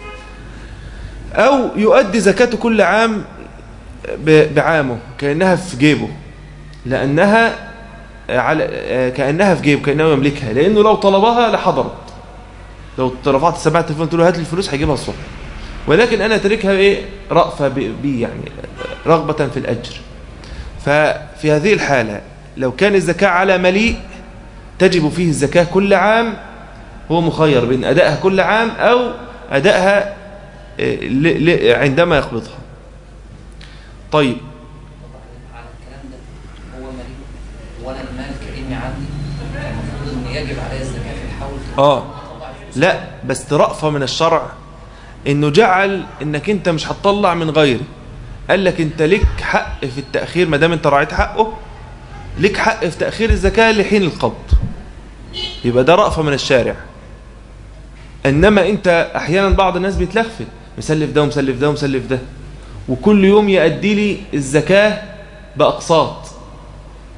أو يؤدي زكاته كل عام ب- بعامه كأنها في جيبه لأنها على كأنها في جيبه كأنه يملكها لأنه لو طلبها لحضرت لو رفعت السماعة التليفون تقول له هات لي الفلوس هيجيبها الصبح ولكن أنا تركها إيه رأفة بي يعني رغبة في الأجر ففي هذه الحالة لو كان الزكاة على مليء تجب فيه الزكاة كل عام هو مخير بين أدائها كل عام أو أدائها إيه، ل- ل- عندما يقبضها طيب
على الكلام ده هو مريض وانا المال كريمي عندي المفروض ان يجب علي الزكاه في الحول
آه.
أطلع الفلوس.
لا بس رأفة من الشرع انه جعل انك انت مش هتطلع من غيره قال لك انت ليك حق في التأخير ما دام انت راعيت حقه ليك حق في تأخير الزكاة لحين القبض يبقى ده رأفة من الشارع انما انت احيانا بعض الناس بيتلخفت مسلف ده ومسلف ده ومسلف ده وكل يوم يأدي لي الزكاة بأقساط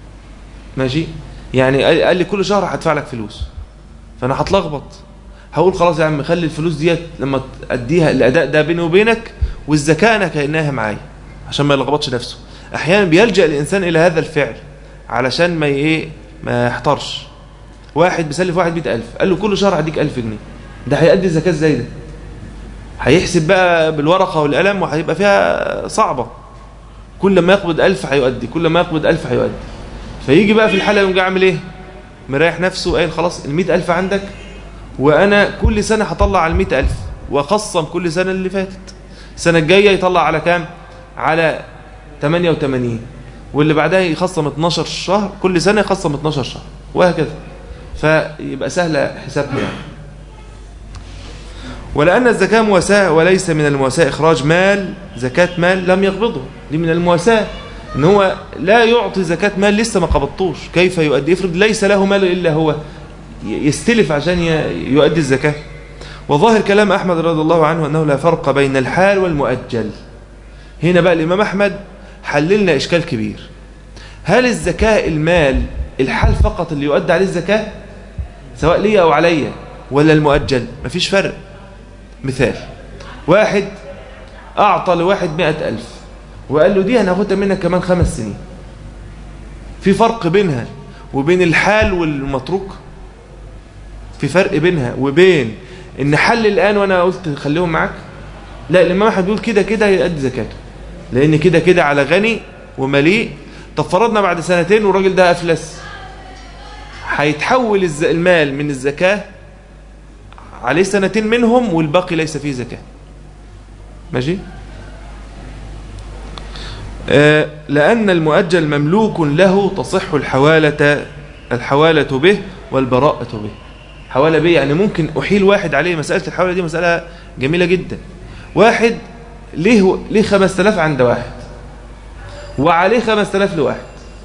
ماشي يعني قال قال لي كل شهر هدفع لك فلوس فانا هتلخبط هقول خلاص يا عم خلي الفلوس ديت لما اديها الاداء ده بيني وبينك والزكاه انا كانها معايا عشان ما يلخبطش نفسه احيانا بيلجا الانسان الى هذا الفعل علشان ما ايه ما يحترش واحد بيسلف واحد 100000 قال له كل شهر هديك 1000 جنيه ده هيأدي الزكاه ازاي ده هيحسب بقى بالورقه والقلم وهيبقى فيها صعبه كل ما يقبض 1000 هيؤدي كل ما يقبض 1000 هيؤدي فيجي بقى في الحاله يقوم جاي عامل ايه مريح نفسه قايل خلاص ال 100000 عندك وانا كل سنه هطلع على ال 100000 واخصم كل سنه اللي فاتت السنه الجايه يطلع على كام على 88 واللي بعدها يخصم 12 شهر كل سنه يخصم 12 شهر وهكذا فيبقى سهله حسابها يعني ولأن الزكاة مواساة وليس من المواساة إخراج مال زكاة مال لم يقبضه دي من المواساة إن هو لا يعطي زكاة مال لسه ما قبضتوش كيف يؤدي افرض ليس له مال إلا هو يستلف عشان يؤدي الزكاة وظاهر كلام أحمد رضي الله عنه أنه لا فرق بين الحال والمؤجل هنا بقى الإمام أحمد حللنا إشكال كبير هل الزكاة المال الحال فقط اللي يؤدى عليه الزكاة سواء لي أو عليا ولا المؤجل مفيش فرق مثال واحد أعطى لواحد مئة ألف وقال له دي هناخدها منك كمان خمس سنين في فرق بينها وبين الحال والمتروك في فرق بينها وبين ان حل الآن وأنا قلت خليهم معاك لا الإمام أحمد بيقول كده كده يؤدي زكاته لأن كده كده على غني ومليء طب فرضنا بعد سنتين والراجل ده أفلس هيتحول الز- المال من الزكاة عليه سنتين منهم والباقي ليس فيه زكاة ماشي آه، لأن المؤجل مملوك له تصح الحوالة الحوالة به والبراءة به حوالة به يعني ممكن أحيل واحد عليه مسألة الحوالة دي مسألة جميلة جدا واحد ليه ليه 5000 عند واحد وعليه 5000 لواحد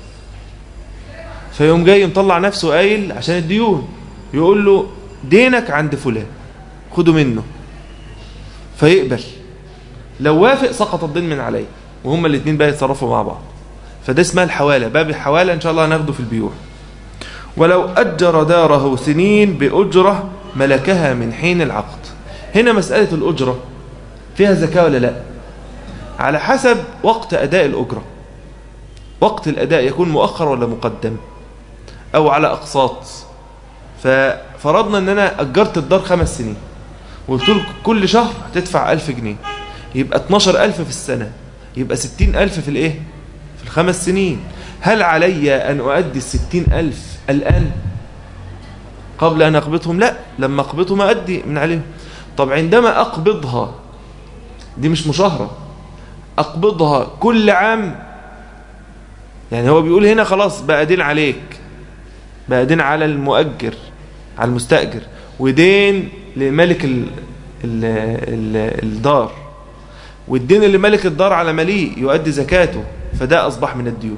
فيوم جاي مطلع نفسه قايل عشان الديون يقول له دينك عند فلان خده منه فيقبل لو وافق سقط الدين من عليه وهما الاثنين بقى يتصرفوا مع بعض فده اسمها الحوالة باب الحوالة ان شاء الله هناخده في البيوع ولو أجر داره سنين بأجرة ملكها من حين العقد هنا مسألة الأجرة فيها زكاة ولا لا على حسب وقت أداء الأجرة وقت الأداء يكون مؤخر ولا مقدم أو على أقساط ففرضنا أن أنا أجرت الدار خمس سنين وقلت له كل شهر هتدفع ألف جنيه يبقى 12 ألف في السنة يبقى 60 ألف في الإيه في الخمس سنين هل علي أن أؤدي الستين ألف الآن قبل أن أقبضهم لا لما أقبضهم أؤدي من عليهم طب عندما أقبضها دي مش مشاهرة أقبضها كل عام يعني هو بيقول هنا خلاص بقى دين عليك بقى دين على المؤجر على المستأجر ودين لملك ال ال ال الدار والدين اللي ملك الدار على مليء يؤدي زكاته فده أصبح من الديون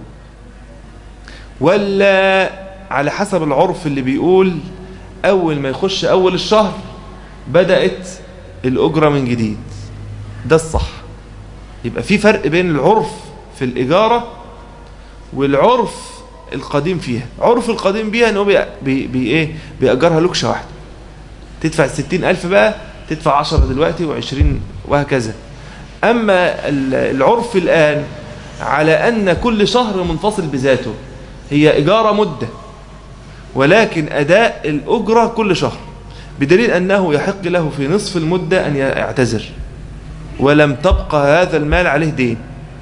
ولا على حسب العرف اللي بيقول أول ما يخش أول الشهر بدأت الأجرة من جديد ده الصح يبقى في فرق بين العرف في الإجارة والعرف القديم فيها عرف القديم بيها أنه بي بي بي إيه بيأجرها لكشة واحدة تدفع الستين ألف بقى تدفع عشرة دلوقتي وعشرين وهكذا أما العرف الآن على أن كل شهر منفصل بذاته هي إجارة مدة ولكن أداء الأجرة كل شهر بدليل أنه يحق له في نصف المدة أن يعتذر ولم تبقى هذا المال عليه دين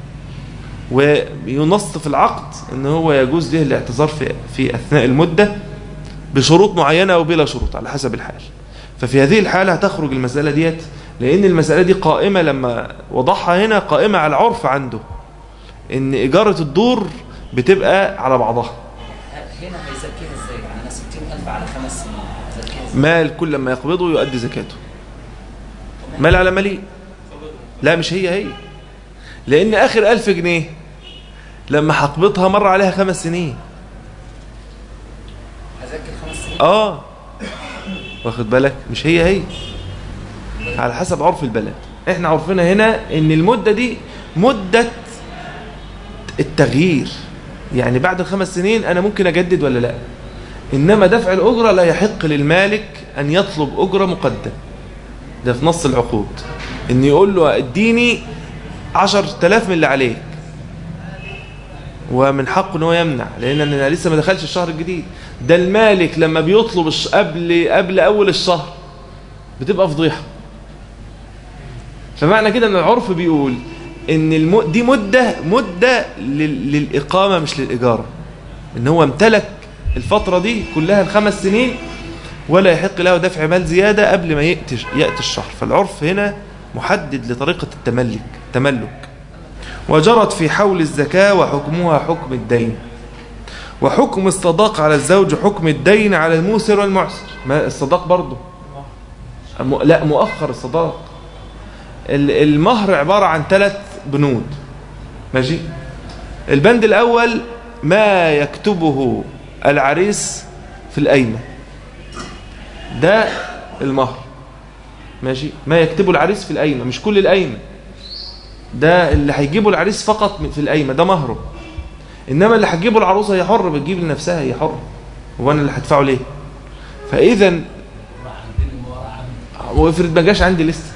وينص في العقد أنه هو يجوز له الاعتذار في, في أثناء المدة بشروط معينة أو بلا شروط على حسب الحال ففي هذه الحالة هتخرج المسألة ديت لأن المسألة دي قائمة لما وضعها هنا قائمة على العرف عنده إن إجارة الدور بتبقى على بعضها
هنا هيزكيها ازاي؟ يعني انا 60000 على خمس سنين هزكيها ازاي؟
مال كل ما يقبضه يؤدي زكاته مال على مليء لا مش هي هي لأن آخر ألف جنيه لما هقبضها مر عليها خمس سنين
هزكي الخمس سنين
آه واخد بالك مش هي هي على حسب عرف البلد احنا عرفنا هنا ان المدة دي مدة التغيير يعني بعد الخمس سنين أنا ممكن أجدد ولا لا إنما دفع الأجرة لا يحق للمالك أن يطلب أجرة مقدم ده في نص العقود إن يقول له اديني عشر تلاف من اللي عليك ومن حقه ان هو يمنع لان انا لسه ما دخلش الشهر الجديد ده المالك لما بيطلب الش- قبل قبل اول الشهر بتبقى فضيحه فمعنى كده ان العرف بيقول ان الم... دي مده مده لل... للاقامه مش للاجاره ان هو امتلك الفتره دي كلها الخمس سنين ولا يحق له دفع مال زياده قبل ما ياتي ياتي الشهر فالعرف هنا محدد لطريقه التملك تملك وجرت في حول الزكاه وحكمها حكم الدين وحكم الصداق على الزوج حكم الدين على الموسر والمعسر ما الصداق برضه م- لا مؤخر الصداق ال- المهر عبارة عن ثلاث بنود ماشي البند الأول ما يكتبه العريس في القايمة ده المهر ماشي ما يكتبه العريس في القايمة مش كل القايمة ده اللي هيجيبه العريس فقط في القايمة ده مهره إنما اللي هتجيبه العروسة هي حرة بتجيب لنفسها هي حرة هو أنا اللي هدفعه ليه فإذا وافرض ما جاش عندي لسه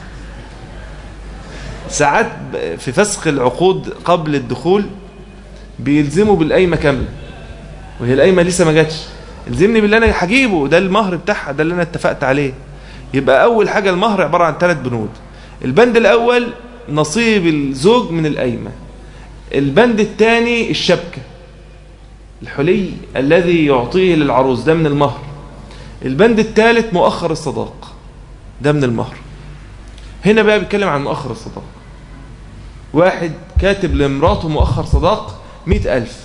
ساعات ب- في فسخ العقود قبل الدخول بيلزموا بالقايمه كامله وهي القايمه لسه ما جاتش الزمني باللي انا هجيبه ده المهر بتاعها ده اللي انا اتفقت عليه يبقى اول حاجه المهر عباره عن ثلاث بنود البند الاول نصيب الزوج من القايمه البند الثاني الشبكه الحلي الذي يعطيه للعروس ده من المهر البند الثالث مؤخر الصداق ده من المهر هنا بقى بيتكلم عن مؤخر الصداق واحد كاتب لمراته مؤخر صداق مئة ألف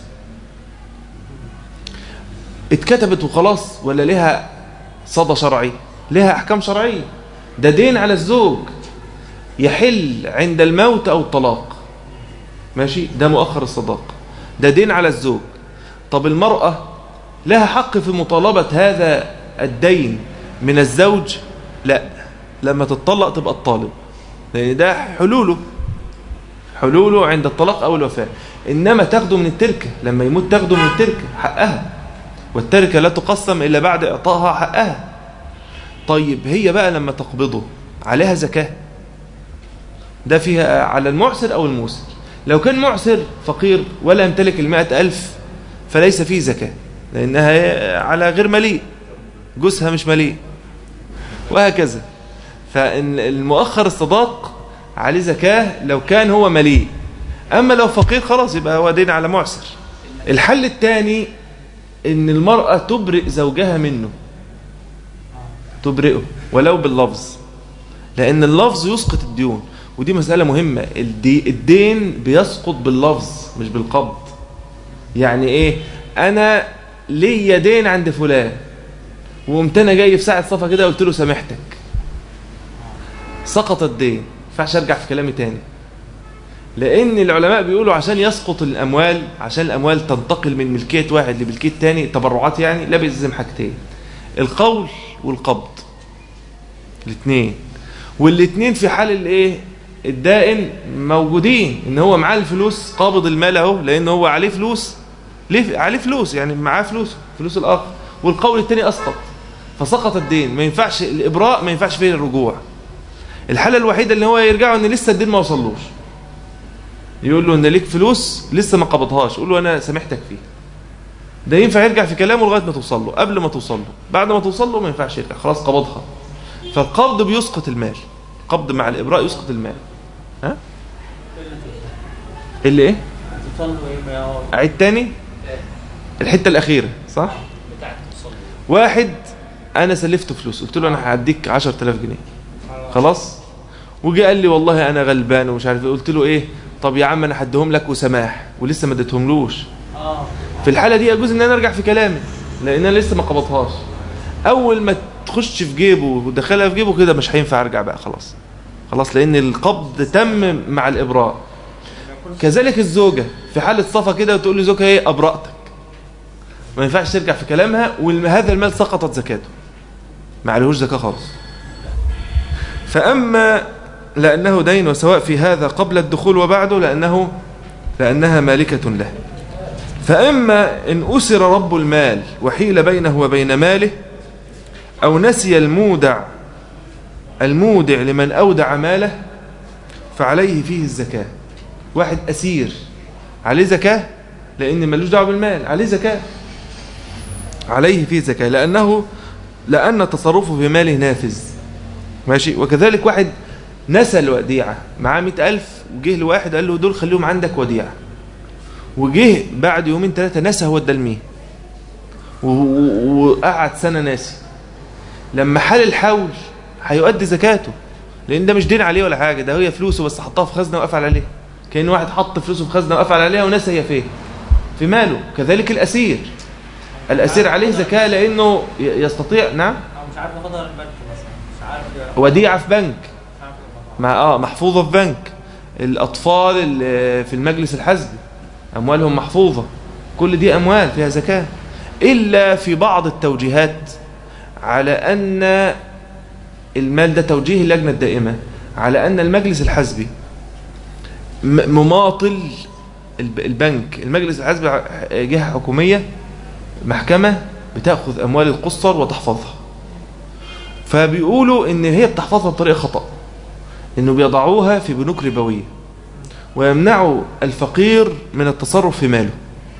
اتكتبت وخلاص ولا لها صدى شرعي لها أحكام شرعية ده دين على الزوج يحل عند الموت أو الطلاق ماشي ده مؤخر الصداق ده دين على الزوج طب المرأة لها حق في مطالبة هذا الدين من الزوج لا لما تتطلق تبقى الطالب لأن ده حلوله حلوله عند الطلاق أو الوفاة إنما تاخده من التركة لما يموت تاخده من التركة حقها والتركة لا تقسم إلا بعد إعطائها حقها طيب هي بقى لما تقبضه عليها زكاة ده فيها على المعسر أو الموسر لو كان معسر فقير ولا يمتلك المائة ألف فليس فيه زكاة لأنها على غير مليء جوزها مش مليء وهكذا فالمؤخر الصداق عليه زكاة لو كان هو مليء أما لو فقير خلاص يبقى هو دين على معسر الحل الثاني ان المرأة تبرئ زوجها منه تبرئه ولو باللفظ لأن اللفظ يسقط الديون ودي مسألة مهمة الدي الدين بيسقط باللفظ مش بالقبض يعني ايه انا ليا دين عند فلان وقمت انا جاي في ساعة صفا كده قلت له سامحتك سقط الدين ما ينفعش ارجع في كلامي تاني لان العلماء بيقولوا عشان يسقط الاموال عشان الاموال تنتقل من ملكيه واحد لملكيه تاني تبرعات يعني لا بيلزم حاجتين القول والقبض الاثنين والاثنين في حال الايه الدائن موجودين ان هو معاه الفلوس قابض المال اهو لان هو عليه فلوس ليه عليه فلوس يعني معاه فلوس فلوس الاخر والقول الثاني اسقط فسقط الدين ما ينفعش الابراء ما ينفعش فيه الرجوع الحاله الوحيده اللي هو يرجعه ان لسه الدين ما وصلوش يقول له ان ليك فلوس لسه ما قبضهاش يقول له انا سامحتك فيه ده ينفع يرجع في كلامه لغايه ما توصل له قبل ما توصل له بعد ما توصل له ما ينفعش يرجع خلاص قبضها فالقبض بيسقط المال قبض مع الابراء يسقط المال ها اللي ايه
تصلوا ايه يا
اعيد تاني الحته الاخيره صح
بتاعت المصلي
واحد انا سلفته فلوس قلت له انا هديك 10000 جنيه خلاص وجي قال لي والله انا غلبان ومش عارف ايه قلت له ايه طب يا عم انا هديهم لك وسماح ولسه ما اديتهملوش
اه
في الحاله دي يجوز ان انا ارجع في كلامي لان انا لسه ما قبضهاش اول ما تخش في جيبه ودخلها في جيبه كده مش هينفع ارجع بقى خلاص خلاص لان القبض تم مع الابراء كذلك الزوجه في حاله صفا كده وتقول لزوجها ايه ابرأتك ما ينفعش ترجع في كلامها وهذا المال سقطت زكاته ما عليهوش زكاه خالص فاما لانه دين وسواء في هذا قبل الدخول وبعده لانه لانها مالكه له فإما إن أسر رب المال وحيل بينه وبين ماله أو نسي المودع المودع لمن أودع ماله فعليه فيه الزكاة واحد أسير عليه زكاة لأن ملوش دعوه بالمال عليه زكاة عليه فيه زكاة لأنه لأن تصرفه في ماله نافذ ماشي وكذلك واحد نسى الوديعة معاه مئة ألف وجه لواحد قال له دول خليهم عندك وديعة وجه بعد يومين ثلاثة نسى هو ادى وقعد سنة ناسي لما حال الحول هيؤدي زكاته لان ده مش دين عليه ولا حاجه ده هي فلوسه بس حطها في خزنه وقفل عليها كان واحد حط فلوسه في خزنه وقفل عليها ونسى هي فين في ماله كذلك الاسير الاسير عليه زكاه لانه يستطيع نعم
مش عارف ياخدها من البنك مثلا مش عارف
وديعه في بنك
مش عارف ياخدها.
مع اه محفوظه في بنك الاطفال اللي في المجلس الحزبي اموالهم محفوظه كل دي اموال فيها زكاه الا في بعض التوجيهات على ان المال ده توجيه اللجنه الدائمه على ان المجلس الحزبي م- مماطل الب- البنك المجلس الحزبي ع- جهه حكوميه محكمه بتاخذ اموال القصر وتحفظها فبيقولوا ان هي بتحفظها بطريقه خطأ انه بيضعوها في بنوك ربويه ويمنعوا الفقير من التصرف في ماله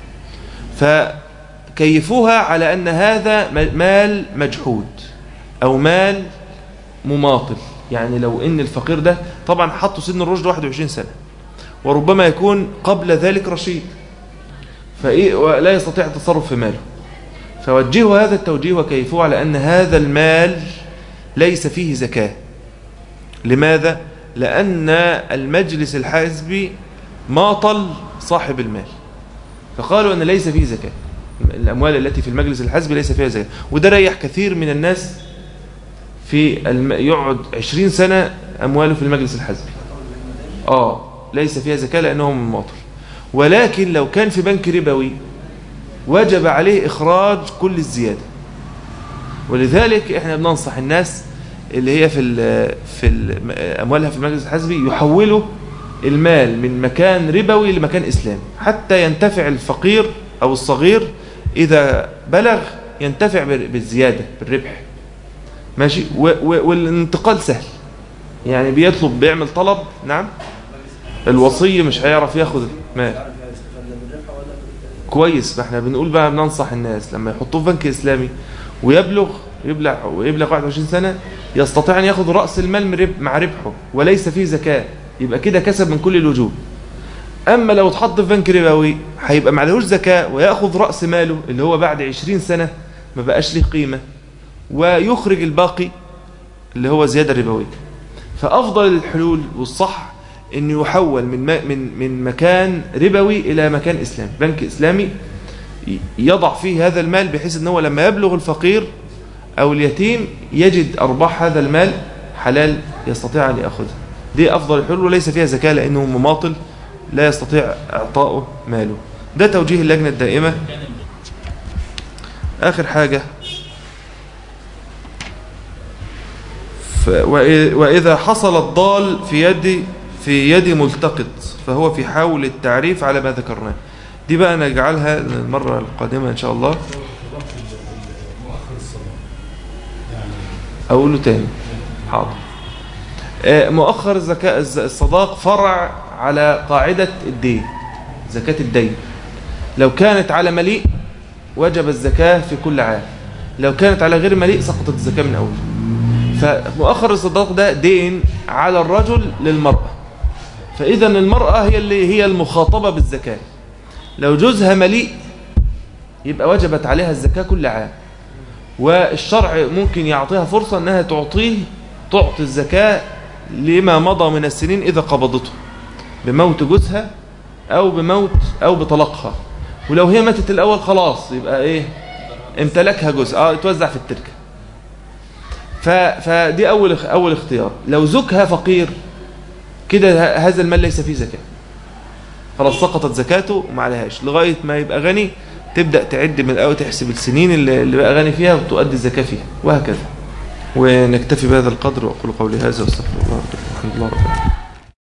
فكيفوها على ان هذا م- مال مجحود او مال مماطل يعني لو ان الفقير ده طبعا حطوا سن الرشد 21 سنه وربما يكون قبل ذلك رشيد فايه ولا يستطيع التصرف في ماله فوجهوا هذا التوجيه وكيفوه على ان هذا المال ليس فيه زكاه لماذا؟ لأن المجلس الحزبي ماطل صاحب المال فقالوا أن ليس فيه زكاة الأموال التي في المجلس الحزبي ليس فيها زكاة وده ريح كثير من الناس في الم... يقعد 20 سنة أمواله في المجلس الحزبي آه ليس فيها زكاة لأنه مماطل ولكن لو كان في بنك ربوي وجب عليه إخراج كل الزيادة ولذلك احنا بننصح الناس اللي هي في ال في ال اموالها في المجلس الحزبي يحولوا المال من مكان ربوي لمكان اسلامي حتى ينتفع الفقير او الصغير اذا بلغ ينتفع بال- بالزياده بالربح ماشي و- و- والانتقال سهل يعني بيطلب بيعمل طلب نعم الوصي مش هيعرف ياخد مال كويس ما احنا بنقول بقى بننصح الناس لما يحطوه في بنك اسلامي ويبلغ يبلغ ويبلغ 21 سنه يستطيع ان ياخذ راس المال من رب- مع ربحه وليس فيه زكاه يبقى كده كسب من كل الوجوه اما لو اتحط في بنك ربوي هيبقى معلهوش زكاه وياخذ راس ماله اللي هو بعد 20 سنه ما بقاش ليه قيمه ويخرج الباقي اللي هو زياده ربويه فافضل الحلول والصح انه يحول من ما- من من مكان ربوي الى مكان اسلامي بنك اسلامي ي- يضع فيه هذا المال بحيث ان هو لما يبلغ الفقير او اليتيم يجد ارباح هذا المال حلال يستطيع ان ياخذها دي افضل الحلول وليس فيها زكاه لانه مماطل لا يستطيع اعطاؤه ماله ده توجيه اللجنه الدائمه اخر حاجه ف- وإ- وإذا حصل الضال في يد في يد ملتقط فهو في حول التعريف على ما ذكرناه دي بقى نجعلها المرة القادمة إن شاء الله أقوله تاني حاضر آه، مؤخر الزكاة الز- الصداق فرع على قاعدة الدين زكاة الدين لو كانت على مليء وجب الزكاة في كل عام لو كانت على غير مليء سقطت الزكاة من أول فمؤخر الصداق ده دين على الرجل للمرأة فإذا المرأة هي اللي هي المخاطبة بالزكاة لو جوزها مليء يبقى وجبت عليها الزكاة كل عام والشرع ممكن يعطيها فرصة أنها تعطيه تعطي الزكاة لما مضى من السنين إذا قبضته بموت جوزها أو بموت أو بطلاقها ولو هي ماتت الأول خلاص يبقى إيه امتلكها جزء اه توزع في التركه ف... فدي اول اول اختيار لو زوجها فقير كده ه- هذا المال ليس فيه زكاه خلاص سقطت زكاته وما عليهاش لغايه ما يبقى غني تبدا تعد من الاول تحسب السنين اللي اللي بقى غني فيها وتؤدي الزكاه فيها وهكذا ونكتفي بهذا القدر واقول قولي هذا واستغفر الله الحمد لله رب العالمين